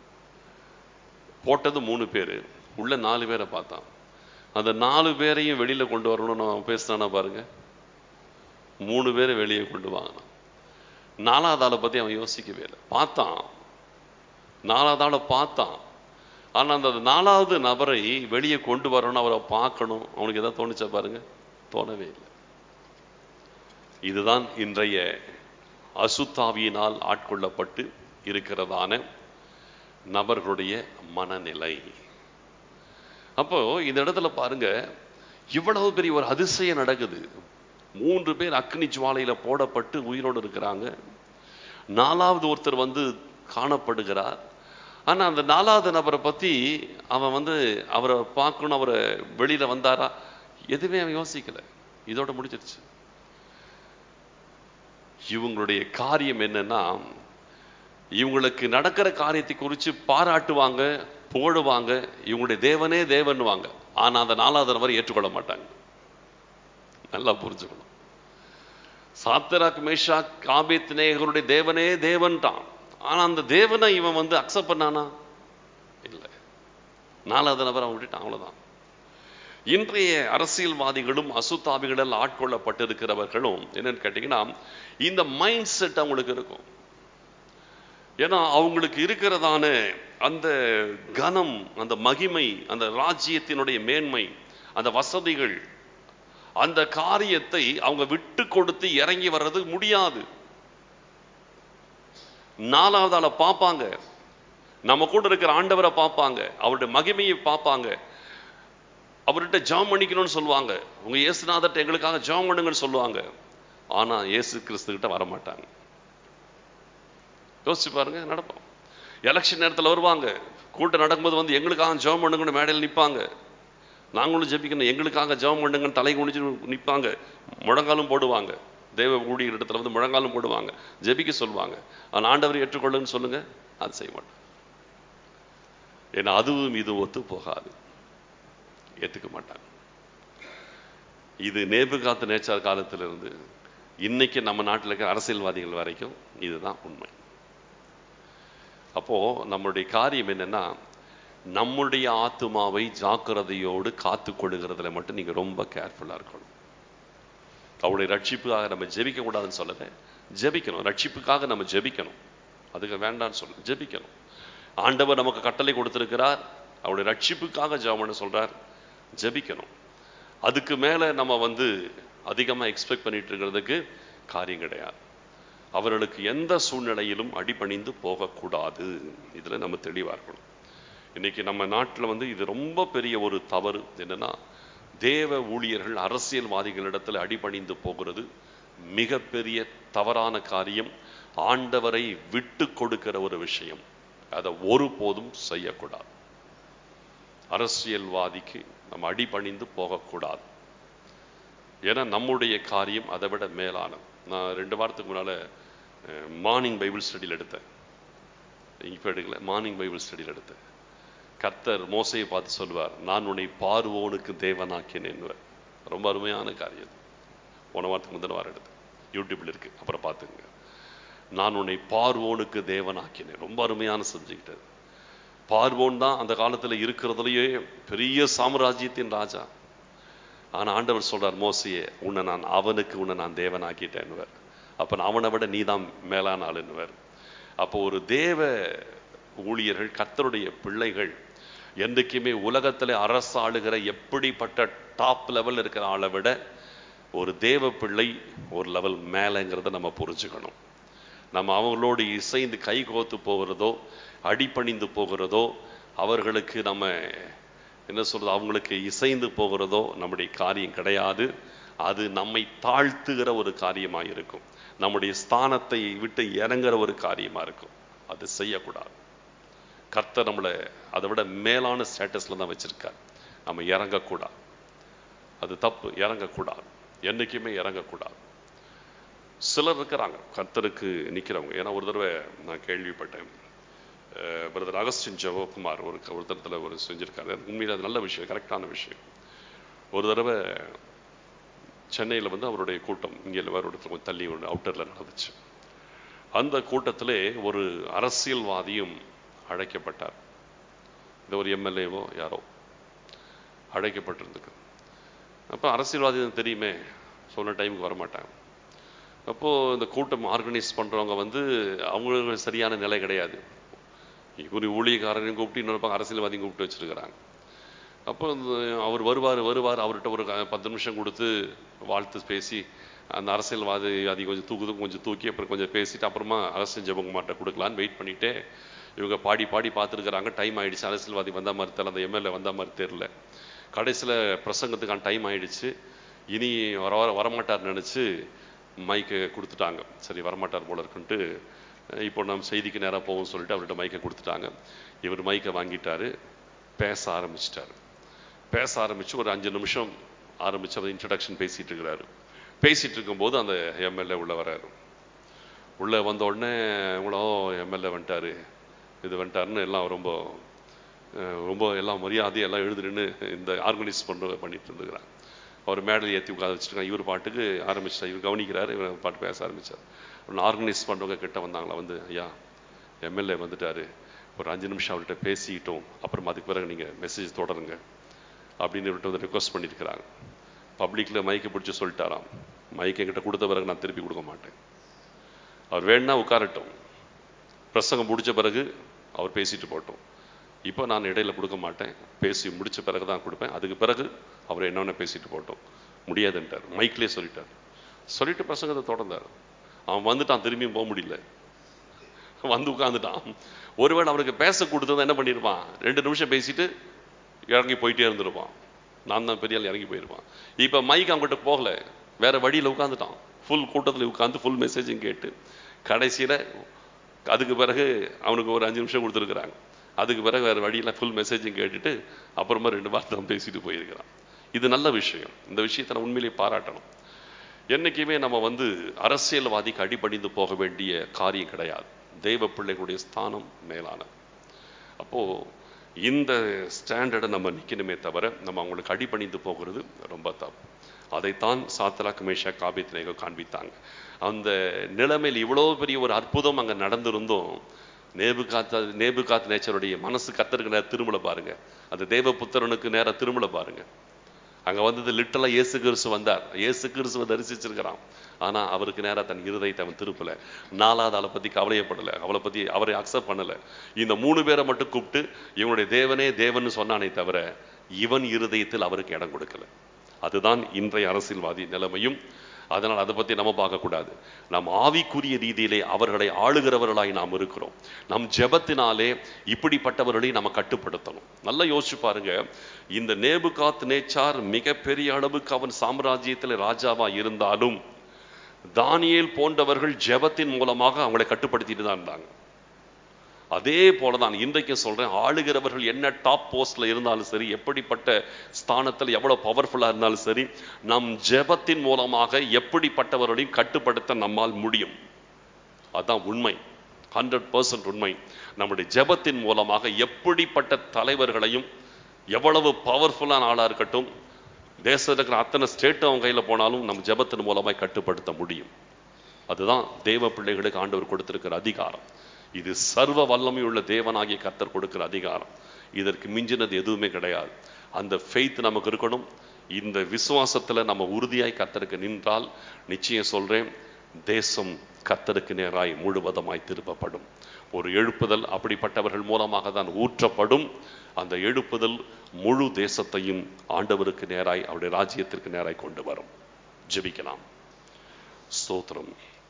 போட்டது மூணு பேர் உள்ள நாலு பேரை பார்த்தான் அந்த நாலு பேரையும் வெளியில கொண்டு வரணும்னு அவன் பேசினானா பாருங்க மூணு பேரை வெளியே கொண்டு வாங்கினான் நாலாவது ஆளை பத்தி அவன் யோசிக்கவே இல்லை பார்த்தான் நாலாவது ஆளை பார்த்தான் ஆனா அந்த நாலாவது நபரை வெளியே கொண்டு வரணும் அவரை பார்க்கணும் அவனுக்கு எதாவது தோணுச்சா பாருங்க தோணவே இல்லை இதுதான் இன்றைய அசுத்தாவியினால் ஆட்கொள்ளப்பட்டு இருக்கிறதான நபர்களுடைய மனநிலை அப்போ இந்த இடத்துல பாருங்க இவ்வளவு பெரிய ஒரு அதிசயம் நடக்குது மூன்று பேர் அக்னி ஜுவாலையில போடப்பட்டு உயிரோடு இருக்கிறாங்க நாலாவது ஒருத்தர் வந்து காணப்படுகிறார் ஆனா அந்த நாலாவது நபரை பத்தி அவன் வந்து அவரை பார்க்கணும் அவரை வெளியில வந்தாரா எதுவுமே அவன் யோசிக்கல இதோட முடிஞ்சிருச்சு இவங்களுடைய காரியம் என்னன்னா இவங்களுக்கு நடக்கிற காரியத்தை குறித்து பாராட்டுவாங்க புகழுவாங்க இவங்களுடைய தேவனே தேவன்வாங்க ஆனா அந்த நாலாவது நபர் ஏற்றுக்கொள்ள மாட்டாங்க நல்லா புரிஞ்சுக்கணும் சாத்தராக் மேஷா காபித் நேகருடைய தேவனே தேவன்தான் ஆனா அந்த தேவனை இவன் வந்து அக்செப்ட் பண்ணானா இல்லை நாலாவது நபர் அவன் விட்டுட்டான் அவ்வளவுதான் இன்றைய அரசியல்வாதிகளும் அசுத்தாபிகளில் ஆட்கொள்ளப்பட்டிருக்கிறவர்களும் என்னன்னு கேட்டீங்கன்னா இந்த மைண்ட் செட் அவங்களுக்கு இருக்கும் ஏன்னா அவங்களுக்கு இருக்கிறதான அந்த கனம் அந்த மகிமை அந்த ராஜ்யத்தினுடைய மேன்மை அந்த வசதிகள் அந்த காரியத்தை அவங்க விட்டு கொடுத்து இறங்கி வர்றது முடியாது நாலாவது ஆளை பார்ப்பாங்க நம்ம கூட இருக்கிற ஆண்டவரை பார்ப்பாங்க அவருடைய மகிமையை பார்ப்பாங்க அவர்கிட்ட ஜாம் பண்ணிக்கணும்னு சொல்லுவாங்க உங்க இயேசுநாதர்ட்ட எங்களுக்காக ஜாம் பண்ணுங்கன்னு சொல்லுவாங்க ஆனா இயேசு கிறிஸ்து கிட்ட வர மாட்டாங்க யோசிச்சு பாருங்க நடப்போம் எலெக்ஷன் நேரத்தில் வருவாங்க கூட்டம் நடக்கும்போது வந்து எங்களுக்காக ஜெபம் பண்ணுங்கன்னு மேடையில் நிற்பாங்க நாங்களும் ஜெபிக்கணும் எங்களுக்காக ஜெபம் பண்ணுங்கன்னு தலை குனிஞ்சு நிற்பாங்க முழங்காலும் போடுவாங்க தேவ ஊழியர் இடத்துல வந்து முழங்காலும் போடுவாங்க ஜெபிக்க சொல்லுவாங்க ஆனால் ஆண்டவர் ஏற்றுக்கொள்ளுன்னு சொல்லுங்க அது செய்ய மாட்டோம் ஏன்னா அதுவும் இது ஒத்து போகாது ஏற்றுக்க மாட்டாங்க இது நேபுகாத்து நேச்சார் காலத்திலிருந்து இன்னைக்கு நம்ம நாட்டில் இருக்கிற அரசியல்வாதிகள் வரைக்கும் இதுதான் உண்மை அப்போ நம்மளுடைய காரியம் என்னன்னா நம்முடைய ஆத்துமாவை ஜாக்கிரதையோடு காத்து கொள்ளுகிறதுல மட்டும் நீங்க ரொம்ப கேர்ஃபுல்லா இருக்கணும் அவருடைய ரட்சிப்புக்காக நம்ம ஜெபிக்க கூடாதுன்னு சொல்லல ஜெபிக்கணும் ரட்சிப்புக்காக நம்ம ஜெபிக்கணும் அதுக்கு வேண்டாம்னு சொல்ல ஜெபிக்கணும் ஆண்டவர் நமக்கு கட்டளை கொடுத்திருக்கிறார் அவருடைய ரட்சிப்புக்காக ஜெபம்னு சொல்றார் ஜெபிக்கணும் அதுக்கு மேல நம்ம வந்து அதிகமா எக்ஸ்பெக்ட் பண்ணிட்டு இருக்கிறதுக்கு காரியம் கிடையாது அவர்களுக்கு எந்த சூழ்நிலையிலும் அடிபணிந்து போகக்கூடாது இதுல நம்ம தெளிவா இருக்கணும் இன்னைக்கு நம்ம நாட்டில் வந்து இது ரொம்ப பெரிய ஒரு தவறு என்னன்னா தேவ ஊழியர்கள் அரசியல்வாதிகளிடத்தில் அடிபணிந்து போகிறது மிகப்பெரிய தவறான காரியம் ஆண்டவரை விட்டு கொடுக்கிற ஒரு விஷயம் அதை ஒருபோதும் செய்யக்கூடாது அரசியல்வாதிக்கு நம்ம அடிபணிந்து போகக்கூடாது ஏன்னா நம்முடைய காரியம் அதை விட மேலானது நான் ரெண்டு வாரத்துக்கு முன்னால மார்னிங் பைபிள் ஸ்டடியில் எடுத்தேன் இப்போ எடுக்கல மார்னிங் பைபிள் ஸ்டடியில் எடுத்தேன் கர்த்தர் மோசையை பார்த்து சொல்வார் நான் உன்னை பார்வோனுக்கு தேவனாக்கினேன் ரொம்ப அருமையான காரியம் போன வாரத்துக்கு முந்தின வாரம் எடுத்தேன் யூடியூப்ல இருக்கு அப்புறம் பார்த்துங்க நான் உன்னை பார்வோனுக்கு தேவனாக்கினேன் ரொம்ப அருமையான சப்ஜெக்ட் அது பார்வோன் தான் அந்த காலத்துல இருக்கிறதுலயே பெரிய சாம்ராஜ்யத்தின் ராஜா ஆனா ஆண்டவர் சொல்றார் மோசையே உன்னை நான் அவனுக்கு உன்னை நான் தேவனாக்கிட்டேன்னுவர் அப்ப நான் அவனை விட நீதான் மேலான ஆளுன்னுவர் அப்போ ஒரு தேவ ஊழியர்கள் கர்த்தருடைய பிள்ளைகள் என்றைக்குமே உலகத்துல அரசாளுகிற எப்படிப்பட்ட டாப் லெவல் இருக்கிற ஆளை விட ஒரு தேவ பிள்ளை ஒரு லெவல் மேலேங்கிறத நம்ம புரிஞ்சுக்கணும் நம்ம அவங்களோடு இசைந்து கை கோத்து போகிறதோ அடிபணிந்து போகிறதோ அவர்களுக்கு நம்ம என்ன சொல்றது அவங்களுக்கு இசைந்து போகிறதோ நம்முடைய காரியம் கிடையாது அது நம்மை தாழ்த்துகிற ஒரு காரியமா இருக்கும் நம்முடைய ஸ்தானத்தை விட்டு இறங்குற ஒரு காரியமா இருக்கும் அது செய்யக்கூடாது கர்த்தர் நம்மளை அதை விட மேலான ஸ்டேட்டஸ்ல தான் வச்சிருக்கார் நம்ம இறங்கக்கூடாது அது தப்பு இறங்கக்கூடாது என்னைக்குமே இறங்கக்கூடாது சிலர் இருக்கிறாங்க கர்த்தருக்கு நிக்கிறவங்க ஏன்னா ஒரு தடவை நான் கேள்விப்பட்டேன் பிரதர் அகஸ்டின் ஜெவகுமார் ஒரு ஒரு தரத்தில் ஒரு செஞ்சிருக்காரு உண்மையில் அது நல்ல விஷயம் கரெக்டான விஷயம் ஒரு தடவை சென்னையில் வந்து அவருடைய கூட்டம் இங்கே வேறு இடத்துல கொஞ்சம் தள்ளி ஒரு அவுட்டரில் நடந்துச்சு அந்த கூட்டத்திலே ஒரு அரசியல்வாதியும் அழைக்கப்பட்டார் இந்த ஒரு எம்எல்ஏவோ யாரோ அழைக்கப்பட்டிருந்துக்கு அப்போ அரசியல்வாதி தெரியுமே சொன்ன டைமுக்கு வரமாட்டாங்க அப்போது இந்த கூட்டம் ஆர்கனைஸ் பண்ணுறவங்க வந்து அவங்களுக்கு சரியான நிலை கிடையாது ஒரு ஊழியக்காரரையும் கூப்பிட்டு இன்னொரு அரசியல்வாதியும் கூப்பிட்டு வச்சிருக்கிறாங்க அப்போ அவர் வருவார் வருவார் அவர்கிட்ட ஒரு பத்து நிமிஷம் கொடுத்து வாழ்த்து பேசி அந்த அரசியல்வாதி அதை கொஞ்சம் தூக்குது கொஞ்சம் தூக்கி அப்புறம் கொஞ்சம் பேசிட்டு அப்புறமா அரசியல் ஜபகுமார்ட்ட கொடுக்கலான்னு வெயிட் பண்ணிட்டு இவங்க பாடி பாடி பார்த்துருக்குறாங்க டைம் ஆயிடுச்சு அரசியல்வாதி வந்த மாதிரி தெரியல அந்த எம்எல்ஏ வந்த மாதிரி தெரியல கடைசியில் பிரசங்கத்துக்கான டைம் ஆயிடுச்சு இனி வர வர வரமாட்டார் நினச்சி மைக்கை கொடுத்துட்டாங்க சரி வரமாட்டார் போல இருக்குன்ட்டு இப்போ நம்ம செய்திக்கு நேராக போவோம்னு சொல்லிட்டு அவர்கிட்ட மைக்கை கொடுத்துட்டாங்க இவர் மைக்கை வாங்கிட்டாரு பேச ஆரம்பிச்சிட்டாரு பேச ஆரம்பிச்சு ஒரு அஞ்சு நிமிஷம் ஆரம்பிச்சு அவர் இன்ட்ரடக்ஷன் பேசிட்டு இருக்கிறாரு பேசிட்டு இருக்கும்போது அந்த எம்எல்ஏ உள்ள வராரு உள்ள வந்த உடனே இவ்வளோ எம்எல்ஏ வந்துட்டாரு இது வந்துட்டாருன்னு எல்லாம் ரொம்ப அஹ், ரொம்ப எல்லாம் மரியாதை எல்லாம் எழுதுன்னு இந்த ஆர்கனைஸ் பண்ண பண்ணிட்டு இருந்துக்கிறாங்க அவர் மேடல் ஏற்றி உட்கார வச்சுருக்காங்க இவர் பாட்டுக்கு ஆரம்பிச்சார் இவர் கவனிக்கிறாரு இவர் பாட்டு பேச ஆரம்பிச்சார் ஒன்று ஆர்கனைஸ் பண்ணுறவங்க கிட்ட வந்தாங்களா வந்து ஐயா எம்எல்ஏ வந்துட்டாரு ஒரு அஞ்சு நிமிஷம் அவர்கிட்ட பேசிக்கிட்டோம் அப்புறம் அதுக்கு பிறகு நீங்கள் மெசேஜ் தொடருங்க அப்படின்னு இவர்கிட்ட வந்து ரிக்வஸ்ட் பண்ணியிருக்கிறாங்க பப்ளிக்கில் மைக்கை பிடிச்சி சொல்லிட்டாராம் மைக் என்கிட்ட கொடுத்த பிறகு நான் திருப்பி கொடுக்க மாட்டேன் அவர் வேணும்னா உட்காரட்டும் பிரசங்கம் முடிச்ச பிறகு அவர் பேசிட்டு போட்டோம் இப்போ நான் இடையில கொடுக்க மாட்டேன் பேசி முடிச்ச பிறகு தான் கொடுப்பேன் அதுக்கு பிறகு அவர் என்னென்ன பேசிட்டு போட்டோம் முடியாதுன்ட்டார் மைக்லேயே சொல்லிட்டார் சொல்லிட்டு பிரசங்கத்தை தொடர்ந்தார் அவன் வந்துட்டான் திரும்பியும் போக முடியல வந்து உட்காந்துட்டான் ஒருவேளை அவனுக்கு பேச கொடுத்தது என்ன பண்ணியிருப்பான் ரெண்டு நிமிஷம் பேசிட்டு இறங்கி போயிட்டே இருந்திருப்பான் நான் தான் பெரிய ஆள் இறங்கி போயிருப்பான் இப்போ மைக் அவங்ககிட்ட போகல வேற வழியில் உட்காந்துட்டான் ஃபுல் கூட்டத்தில் உட்காந்து ஃபுல் மெசேஜும் கேட்டு கடைசியில் அதுக்கு பிறகு அவனுக்கு ஒரு அஞ்சு நிமிஷம் கொடுத்துருக்குறாங்க அதுக்கு பிறகு வேற வழியில் ஃபுல் மெசேஜும் கேட்டுட்டு அப்புறமா ரெண்டு வார்த்தை அவன் பேசிட்டு போயிருக்கிறான் இது நல்ல விஷயம் இந்த விஷயத்தை நான் உண்மையிலேயே பாராட்டணும் என்னைக்குமே நம்ம வந்து அரசியல்வாதிக்கு அடிபணிந்து போக வேண்டிய காரியம் கிடையாது தெய்வ பிள்ளைகளுடைய ஸ்தானம் மேலானது அப்போ இந்த ஸ்டாண்டர்டை நம்ம நிக்கணுமே தவிர நம்ம அவங்களுக்கு அடிபணிந்து போகிறது ரொம்ப தப்பு அதைத்தான் சாத்ராக் மேஷா காபித்னேகோ காண்பித்தாங்க அந்த நிலைமையில் இவ்வளோ பெரிய ஒரு அற்புதம் அங்கே நடந்திருந்தும் நேபு காத்த நேபு காத் நேச்சருடைய மனசு கத்தருக்கு நேரம் திரும்பல பாருங்க அந்த தேவ புத்திரனுக்கு நேரம் திரும்பல பாருங்க அங்க வந்தது லிட்டலா இயேசு கிறிஸ்து வந்தார் இயேசு கிறிஸ்துவை தரிசிச்சிருக்கிறான் ஆனா அவருக்கு நேரா தன் இருதயத்தை அவன் திருப்பல நாலாவது அவளை பத்தி கவலையப்படல அவளை பத்தி அவரை அக்செப்ட் பண்ணல இந்த மூணு பேரை மட்டும் கூப்பிட்டு இவனுடைய தேவனே தேவன் சொன்னானே தவிர இவன் இருதயத்தில் அவருக்கு இடம் கொடுக்கல அதுதான் இன்றைய அரசியல்வாதி நிலைமையும் அதனால் அதை பத்தி நம்ம பார்க்கக்கூடாது நம் ஆவிக்குரிய ரீதியிலே அவர்களை ஆளுகிறவர்களாய் நாம் இருக்கிறோம் நம் ஜெபத்தினாலே இப்படிப்பட்டவர்களை நம்ம கட்டுப்படுத்தணும் நல்லா யோசிச்சு பாருங்க இந்த நேபுகாத் நேச்சார் மிகப்பெரிய அளவுக்கு அவன் சாம்ராஜ்யத்தில் ராஜாவா இருந்தாலும் தானியேல் போன்றவர்கள் ஜெபத்தின் மூலமாக அவங்களை கட்டுப்படுத்திட்டு தான் இருந்தாங்க அதே போலதான் இன்றைக்கும் சொல்றேன் ஆளுகிறவர்கள் என்ன டாப் போஸ்ட்ல இருந்தாலும் சரி எப்படிப்பட்ட ஸ்தானத்தில் எவ்வளவு பவர்ஃபுல்லா இருந்தாலும் சரி நம் ஜெபத்தின் மூலமாக எப்படிப்பட்டவர்களையும் கட்டுப்படுத்த நம்மால் முடியும் அதான் உண்மை ஹண்ட்ரட் பர்சன்ட் உண்மை நம்முடைய ஜெபத்தின் மூலமாக எப்படிப்பட்ட தலைவர்களையும் எவ்வளவு பவர்ஃபுல்லான ஆளா இருக்கட்டும் தேசத்தில் இருக்கிற அத்தனை ஸ்டேட்டும் அவங்க கையில போனாலும் நம்ம ஜெபத்தின் மூலமாய் கட்டுப்படுத்த முடியும் அதுதான் தேவ பிள்ளைகளுக்கு ஆண்டவர் கொடுத்திருக்கிற அதிகாரம் இது சர்வ வல்லமையுள்ள தேவனாகிய கர்த்தர் கொடுக்கிற அதிகாரம் இதற்கு மிஞ்சினது எதுவுமே கிடையாது அந்த ஃபெய்த் நமக்கு இருக்கணும் இந்த விசுவாசத்துல நம்ம உறுதியாய் கர்த்தருக்கு நின்றால் நிச்சயம் சொல்றேன் தேசம் கர்த்தருக்கு நேராய் முழுவதுமாய் திருப்பப்படும் ஒரு எழுப்புதல் அப்படிப்பட்டவர்கள் மூலமாக தான் ஊற்றப்படும் அந்த எழுப்புதல் முழு தேசத்தையும் ஆண்டவருக்கு நேராய் அவருடைய ராஜ்யத்திற்கு நேராய் கொண்டு வரும் ஜெபிக்கலாம் ஸ்தோத்திரம்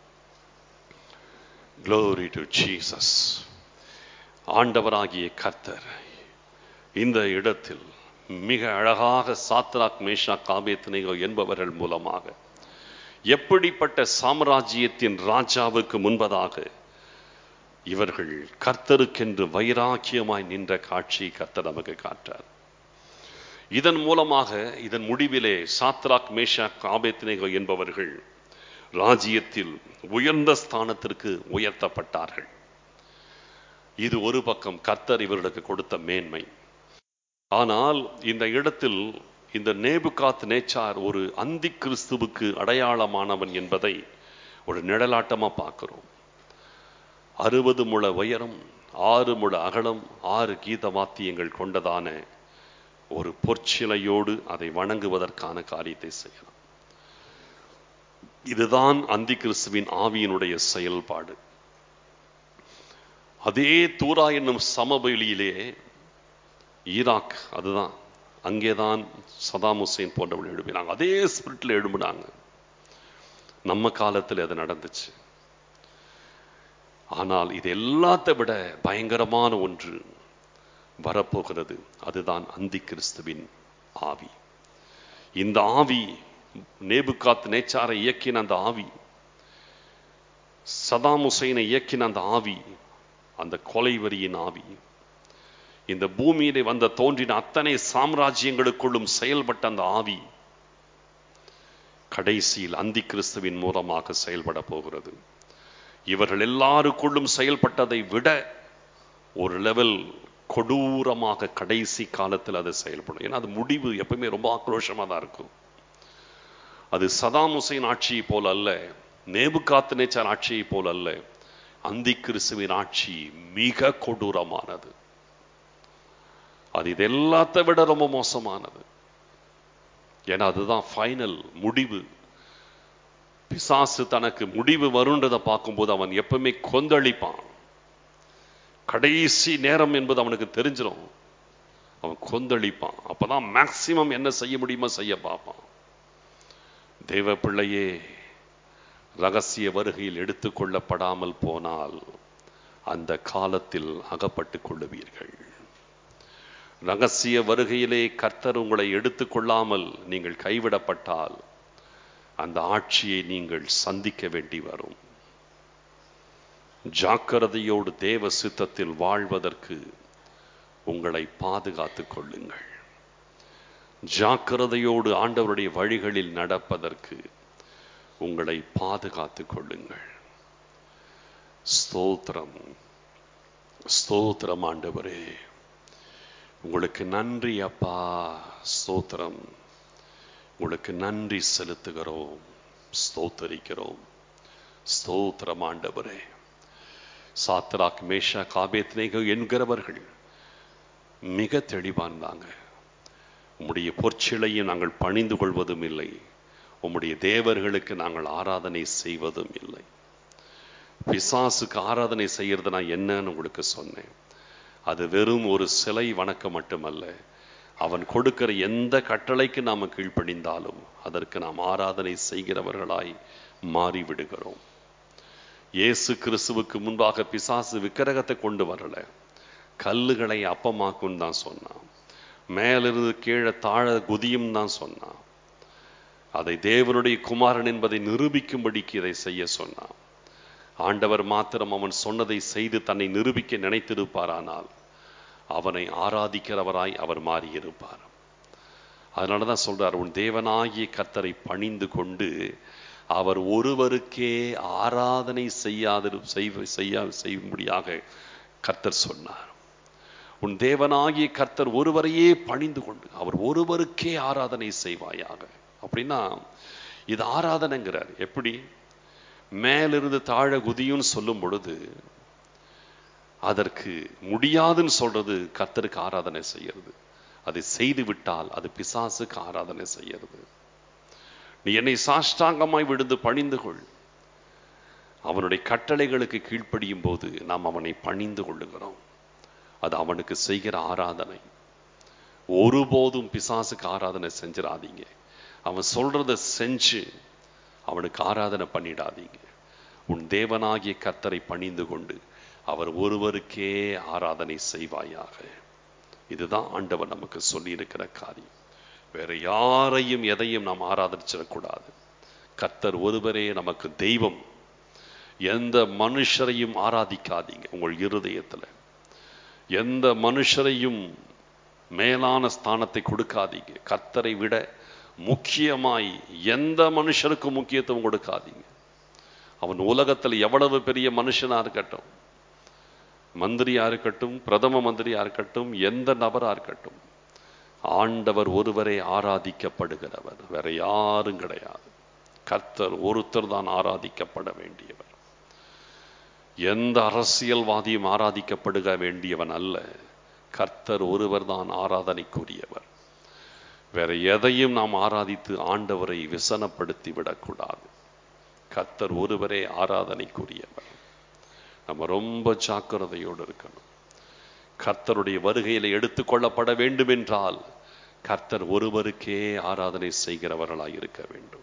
Glory to Jesus. ஆண்டவராகிய கர்த்தர் இந்த இடத்தில் மிக அழகாக சாத்ராக் மேஷா காபேத்னேகோ என்பவர்கள் மூலமாக எப்படிப்பட்ட சாம்ராஜ்யத்தின் ராஜாவுக்கு முன்பதாக இவர்கள் கர்த்தருக்கென்று வைராக்கியமாய் நின்ற காட்சி கர்த்தர் நமக்கு காட்டார் இதன் மூலமாக இதன் முடிவிலே சாத்ராக் மேஷா காபேத்னேகோ என்பவர்கள் ராஜ்யத்தில் உயர்ந்த ஸ்தானத்திற்கு உயர்த்தப்பட்டார்கள் இது ஒரு பக்கம் கர்த்தர் இவர்களுக்கு கொடுத்த மேன்மை ஆனால் இந்த இடத்தில் இந்த நேபுகாத் நேச்சார் ஒரு அந்தி கிறிஸ்துவுக்கு அடையாளமானவன் என்பதை ஒரு நிழலாட்டமா பார்க்கிறோம் அறுபது முழ உயரம் ஆறு முழ அகலம் ஆறு கீத வாத்தியங்கள் கொண்டதான ஒரு பொற்சிலையோடு அதை வணங்குவதற்கான காரியத்தை செய்யலாம் இதுதான் அந்தி கிறிஸ்துவின் ஆவியினுடைய செயல்பாடு அதே தூரா என்னும் சமவெளியிலே ஈராக் அதுதான் அங்கேதான் சதாம் ஹுசேன் போன்றவர்கள் எழுப்பினாங்க அதே ஸ்பிரிட்ல எழும்பினாங்க நம்ம காலத்தில் அது நடந்துச்சு ஆனால் இது எல்லாத்தை விட பயங்கரமான ஒன்று வரப்போகிறது அதுதான் அந்தி கிறிஸ்துவின் ஆவி இந்த ஆவி நேபுகாத் நேச்சாரை இயக்கின அந்த ஆவி சதாம் ஹுசைனை இயக்கின அந்த ஆவி அந்த கொலைவரியின் ஆவி இந்த பூமியிலே வந்த தோன்றின அத்தனை சாம்ராஜ்யங்களுக்குள்ளும் செயல்பட்ட அந்த ஆவி கடைசியில் அந்தி கிறிஸ்துவின் மூலமாக செயல்பட போகிறது இவர்கள் எல்லாருக்குள்ளும் செயல்பட்டதை விட ஒரு லெவல் கொடூரமாக கடைசி காலத்தில் அது செயல்படும் ஏன்னா அது முடிவு எப்பவுமே ரொம்ப ஆக்ரோஷமாக தான் இருக்கும் அது சதாம் ஹுசைன் ஆட்சியை போல் அல்ல நேபுகாத்து நேச்சார் ஆட்சியை போல் அல்ல அந்தி கிறிஸ்துவின் ஆட்சி மிக கொடூரமானது அது இது எல்லாத்தை விட ரொம்ப மோசமானது ஏன்னா அதுதான் ஃபைனல் முடிவு பிசாசு தனக்கு முடிவு வருன்றதை பார்க்கும்போது அவன் எப்பவுமே கொந்தளிப்பான் கடைசி நேரம் என்பது அவனுக்கு தெரிஞ்சிடும் அவன் கொந்தளிப்பான் அப்பதான் மேக்சிமம் என்ன செய்ய முடியுமோ செய்ய பார்ப்பான் தேவ பிள்ளையே ரகசிய வருகையில் எடுத்துக்கொள்ளப்படாமல் போனால் அந்த காலத்தில் அகப்பட்டுக் கொள்ளுவீர்கள் ரகசிய வருகையிலே கர்த்தர் உங்களை எடுத்துக்கொள்ளாமல் நீங்கள் கைவிடப்பட்டால் அந்த ஆட்சியை நீங்கள் சந்திக்க வேண்டி வரும் ஜாக்கிரதையோடு தேவ சித்தத்தில் வாழ்வதற்கு உங்களை பாதுகாத்துக் கொள்ளுங்கள் ஜாக்கிரதையோடு ஆண்டவருடைய வழிகளில் நடப்பதற்கு உங்களை பாதுகாத்துக் கொள்ளுங்கள் ஸ்தோத்திரம் ஸ்தோத்திரம் ஆண்டவரே உங்களுக்கு நன்றி அப்பா ஸ்தோத்திரம் உங்களுக்கு நன்றி செலுத்துகிறோம் ஸ்தோத்தரிக்கிறோம் ஸ்தோத்திரம் ஆண்டவரே சாத்ராக் மேஷா காபேத்னேகோ என்கிறவர்கள் மிக தெளிவாந்தாங்க உம்முடைய பொற்சிலையும் நாங்கள் பணிந்து கொள்வதும் இல்லை உம்முடைய தேவர்களுக்கு நாங்கள் ஆராதனை செய்வதும் இல்லை பிசாசுக்கு ஆராதனை செய்யறது நான் என்னன்னு உங்களுக்கு சொன்னேன் அது வெறும் ஒரு சிலை வணக்கம் மட்டுமல்ல அவன் கொடுக்கிற எந்த கட்டளைக்கு நாம் கீழ்ப்படிந்தாலும் அதற்கு நாம் ஆராதனை செய்கிறவர்களாய் மாறிவிடுகிறோம் இயேசு கிறிஸ்துவுக்கு முன்பாக பிசாசு விக்கிரகத்தை கொண்டு வரல கல்லுகளை அப்பமாக்கும் தான் சொன்னான் மேலிருந்து கீழே தாழ குதியும் தான் சொன்னான் அதை தேவனுடைய குமாரன் என்பதை நிரூபிக்கும்படிக்கு இதை செய்ய சொன்னான் ஆண்டவர் மாத்திரம் அவன் சொன்னதை செய்து தன்னை நிரூபிக்க நினைத்திருப்பாரானால் அவனை ஆராதிக்கிறவராய் அவர் மாறியிருப்பார் அதனால தான் சொல்றார் உன் தேவனாகிய கர்த்தரை பணிந்து கொண்டு அவர் ஒருவருக்கே ஆராதனை செய்யாதிரு செய்வ செய்யா செய்யும்படியாக கர்த்தர் சொன்னார் உன் தேவனாகிய கர்த்தர் ஒருவரையே பணிந்து கொண்டு அவர் ஒருவருக்கே ஆராதனை செய்வாயாக அப்படின்னா இது ஆராதனைங்கிறார் எப்படி மேலிருந்து தாழ குதியும்னு சொல்லும் பொழுது அதற்கு முடியாதுன்னு சொல்றது கர்த்தருக்கு ஆராதனை செய்யறது அதை செய்து விட்டால் அது பிசாசுக்கு ஆராதனை செய்யறது நீ என்னை சாஷ்டாங்கமாய் விழுந்து பணிந்து கொள் அவனுடைய கட்டளைகளுக்கு கீழ்ப்படியும் போது நாம் அவனை பணிந்து கொள்ளுகிறோம் அது அவனுக்கு செய்கிற ஆராதனை ஒருபோதும் பிசாசுக்கு ஆராதனை செஞ்சிடாதீங்க அவன் சொல்றத செஞ்சு அவனுக்கு ஆராதனை பண்ணிடாதீங்க உன் தேவனாகிய கர்த்தரை பணிந்து கொண்டு அவர் ஒருவருக்கே ஆராதனை செய்வாயாக இதுதான் ஆண்டவர் நமக்கு சொல்லி இருக்கிற காரியம் வேற யாரையும் எதையும் நாம் ஆராதிச்சிடக்கூடாது கர்த்தர் ஒருவரே நமக்கு தெய்வம் எந்த மனுஷரையும் ஆராதிக்காதீங்க உங்கள் இருதயத்துல எந்த மனுஷரையும் மேலான ஸ்தானத்தை கொடுக்காதீங்க கர்த்தரை விட முக்கியமாய் எந்த மனுஷருக்கும் முக்கியத்துவம் கொடுக்காதீங்க அவன் உலகத்தில் எவ்வளவு பெரிய மனுஷனா இருக்கட்டும் மந்திரியா இருக்கட்டும் பிரதம மந்திரியா இருக்கட்டும் எந்த நபரா இருக்கட்டும் ஆண்டவர் ஒருவரே ஆராதிக்கப்படுகிறவர் வேற யாரும் கிடையாது கர்த்தர் ஒருத்தர் தான் ஆராதிக்கப்பட வேண்டியவர் எந்த அரசியல்வாதியும் ஆராதிக்கப்படுக வேண்டியவன் அல்ல கர்த்தர் ஒருவர் தான் ஆராதனைக்குரியவர் வேற எதையும் நாம் ஆராதித்து ஆண்டவரை விசனப்படுத்தி விடக்கூடாது கர்த்தர் ஒருவரே ஆராதனைக்குரியவர் நம்ம ரொம்ப ஜாக்கிரதையோடு இருக்கணும் கர்த்தருடைய வருகையில் எடுத்துக்கொள்ளப்பட வேண்டும் என்றால் கர்த்தர் ஒருவருக்கே ஆராதனை செய்கிறவர்களாய் இருக்க வேண்டும்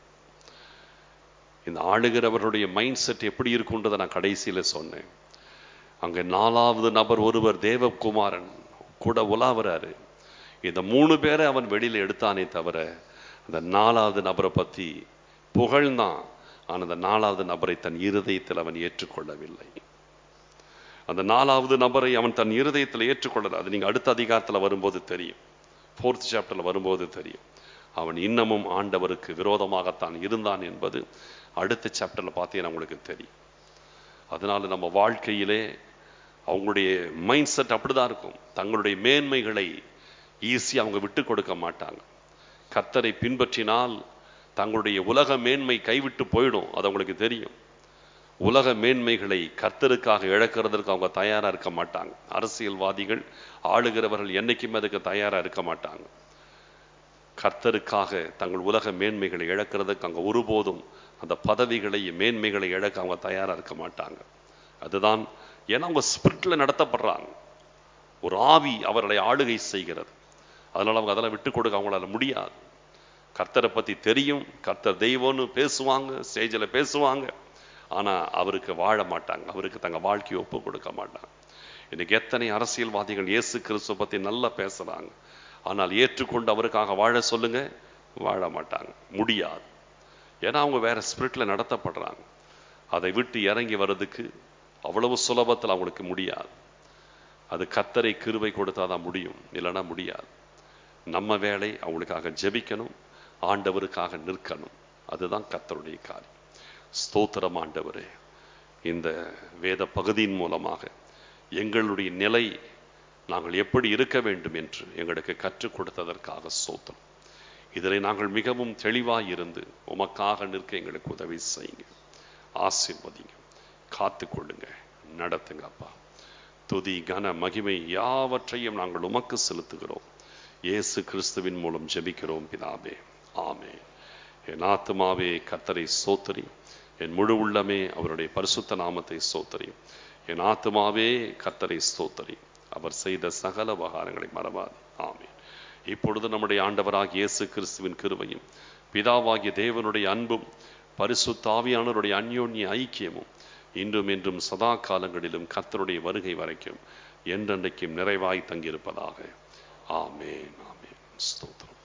இந்த ஆளுகிறவர்களுடைய மைண்ட் செட் எப்படி இருக்குன்றதை நான் கடைசியில சொன்னேன் அங்க நாலாவது நபர் ஒருவர் தேவகுமாரன் கூட உலாவுறாரு இந்த மூணு பேரை அவன் வெளியில எடுத்தானே தவிர அந்த நாலாவது நபரை பத்தி புகழ்ந்தான் ஆனால் அந்த நாலாவது நபரை தன் இருதயத்தில் அவன் ஏற்றுக்கொள்ளவில்லை அந்த நாலாவது நபரை அவன் தன் இருதயத்தில் ஏற்றுக்கொள்ளல அது நீங்க அடுத்த அதிகாரத்தில் வரும்போது தெரியும் ஃபோர்த் சாப்டர்ல வரும்போது தெரியும் அவன் இன்னமும் ஆண்டவருக்கு விரோதமாகத்தான் இருந்தான் என்பது அடுத்த சாப்டர்ல பார்த்தீங்கன்னா உங்களுக்கு தெரியும் அதனால நம்ம வாழ்க்கையிலே அவங்களுடைய மைண்ட் செட் அப்படிதான் இருக்கும் தங்களுடைய மேன்மைகளை ஈஸி அவங்க விட்டு கொடுக்க மாட்டாங்க கர்த்தரை பின்பற்றினால் தங்களுடைய உலக மேன்மை கைவிட்டு போயிடும் அது அவங்களுக்கு தெரியும் உலக மேன்மைகளை கர்த்தருக்காக இழக்கிறதற்கு அவங்க தயாரா இருக்க மாட்டாங்க அரசியல்வாதிகள் ஆளுகிறவர்கள் என்னைக்குமே அதுக்கு தயாரா இருக்க மாட்டாங்க கர்த்தருக்காக தங்கள் உலக மேன்மைகளை இழக்கிறதுக்கு அங்க ஒருபோதும் அந்த பதவிகளை மேன்மைகளை இழக்க அவங்க தயாரா இருக்க மாட்டாங்க அதுதான் ஏன்னா அவங்க ஸ்பிரிட்ல நடத்தப்படுறாங்க ஒரு ஆவி அவர்களை ஆளுகை செய்கிறது அதனால அவங்க அதெல்லாம் விட்டு கொடுக்க அவங்களால முடியாது கர்த்தரை பத்தி தெரியும் கர்த்தர் தெய்வம்னு பேசுவாங்க ஸ்டேஜில் பேசுவாங்க ஆனா அவருக்கு வாழ மாட்டாங்க அவருக்கு தங்க வாழ்க்கையை ஒப்பு கொடுக்க மாட்டாங்க இன்னைக்கு எத்தனை அரசியல்வாதிகள் இயேசு கிறிஸ்துவ பத்தி நல்லா பேசுறாங்க ஆனால் ஏற்றுக்கொண்டு அவருக்காக வாழ சொல்லுங்க வாழ மாட்டாங்க முடியாது ஏன்னா அவங்க வேற ஸ்பிரிட்ல நடத்தப்படுறாங்க அதை விட்டு இறங்கி வர்றதுக்கு அவ்வளவு சுலபத்தில் அவங்களுக்கு முடியாது அது கத்தரை கிருவை கொடுத்தாதான் முடியும் இல்லைன்னா முடியாது நம்ம வேலை அவங்களுக்காக ஜெபிக்கணும் ஆண்டவருக்காக நிற்கணும் அதுதான் கத்தருடைய காரியம் ஸ்தோத்திரம் ஆண்டவரே இந்த வேத பகுதியின் மூலமாக எங்களுடைய நிலை நாங்கள் எப்படி இருக்க வேண்டும் என்று எங்களுக்கு கற்றுக் கொடுத்ததற்காக சோத்திரம் இதில் நாங்கள் மிகவும் தெளிவாய் இருந்து உமக்காக நிற்க எங்களுக்கு உதவி செய்யுங்க ஆசீர்வதிங்க காத்து கொள்ளுங்க நடத்துங்க அப்பா துதி கன மகிமை யாவற்றையும் நாங்கள் உமக்கு செலுத்துகிறோம் இயேசு கிறிஸ்துவின் மூலம் ஜெபிக்கிறோம் பிதாவே ஆமே என் ஆத்துமாவே கத்தரை சோத்தரி என் முழு உள்ளமே அவருடைய பரிசுத்த நாமத்தை சோத்தரி என் ஆத்துமாவே கத்தரை ஸ்தோத்தரி அவர் செய்த சகல உபகாரங்களை மறவாது ஆமே இப்பொழுது நம்முடைய ஆண்டவராகிய இயேசு கிறிஸ்துவின் கிருபையும் பிதாவாகிய தேவனுடைய அன்பும் பரிசுத்தாவியானவருடைய அந்யோன்ய ஐக்கியமும் இன்றும் என்றும் சதா காலங்களிலும் கர்த்தருடைய வருகை வரைக்கும் என்றென்றைக்கும் நிறைவாய் தங்கியிருப்பதாக ஆமேன் ஆமேன் ஸ்தோத்திரம்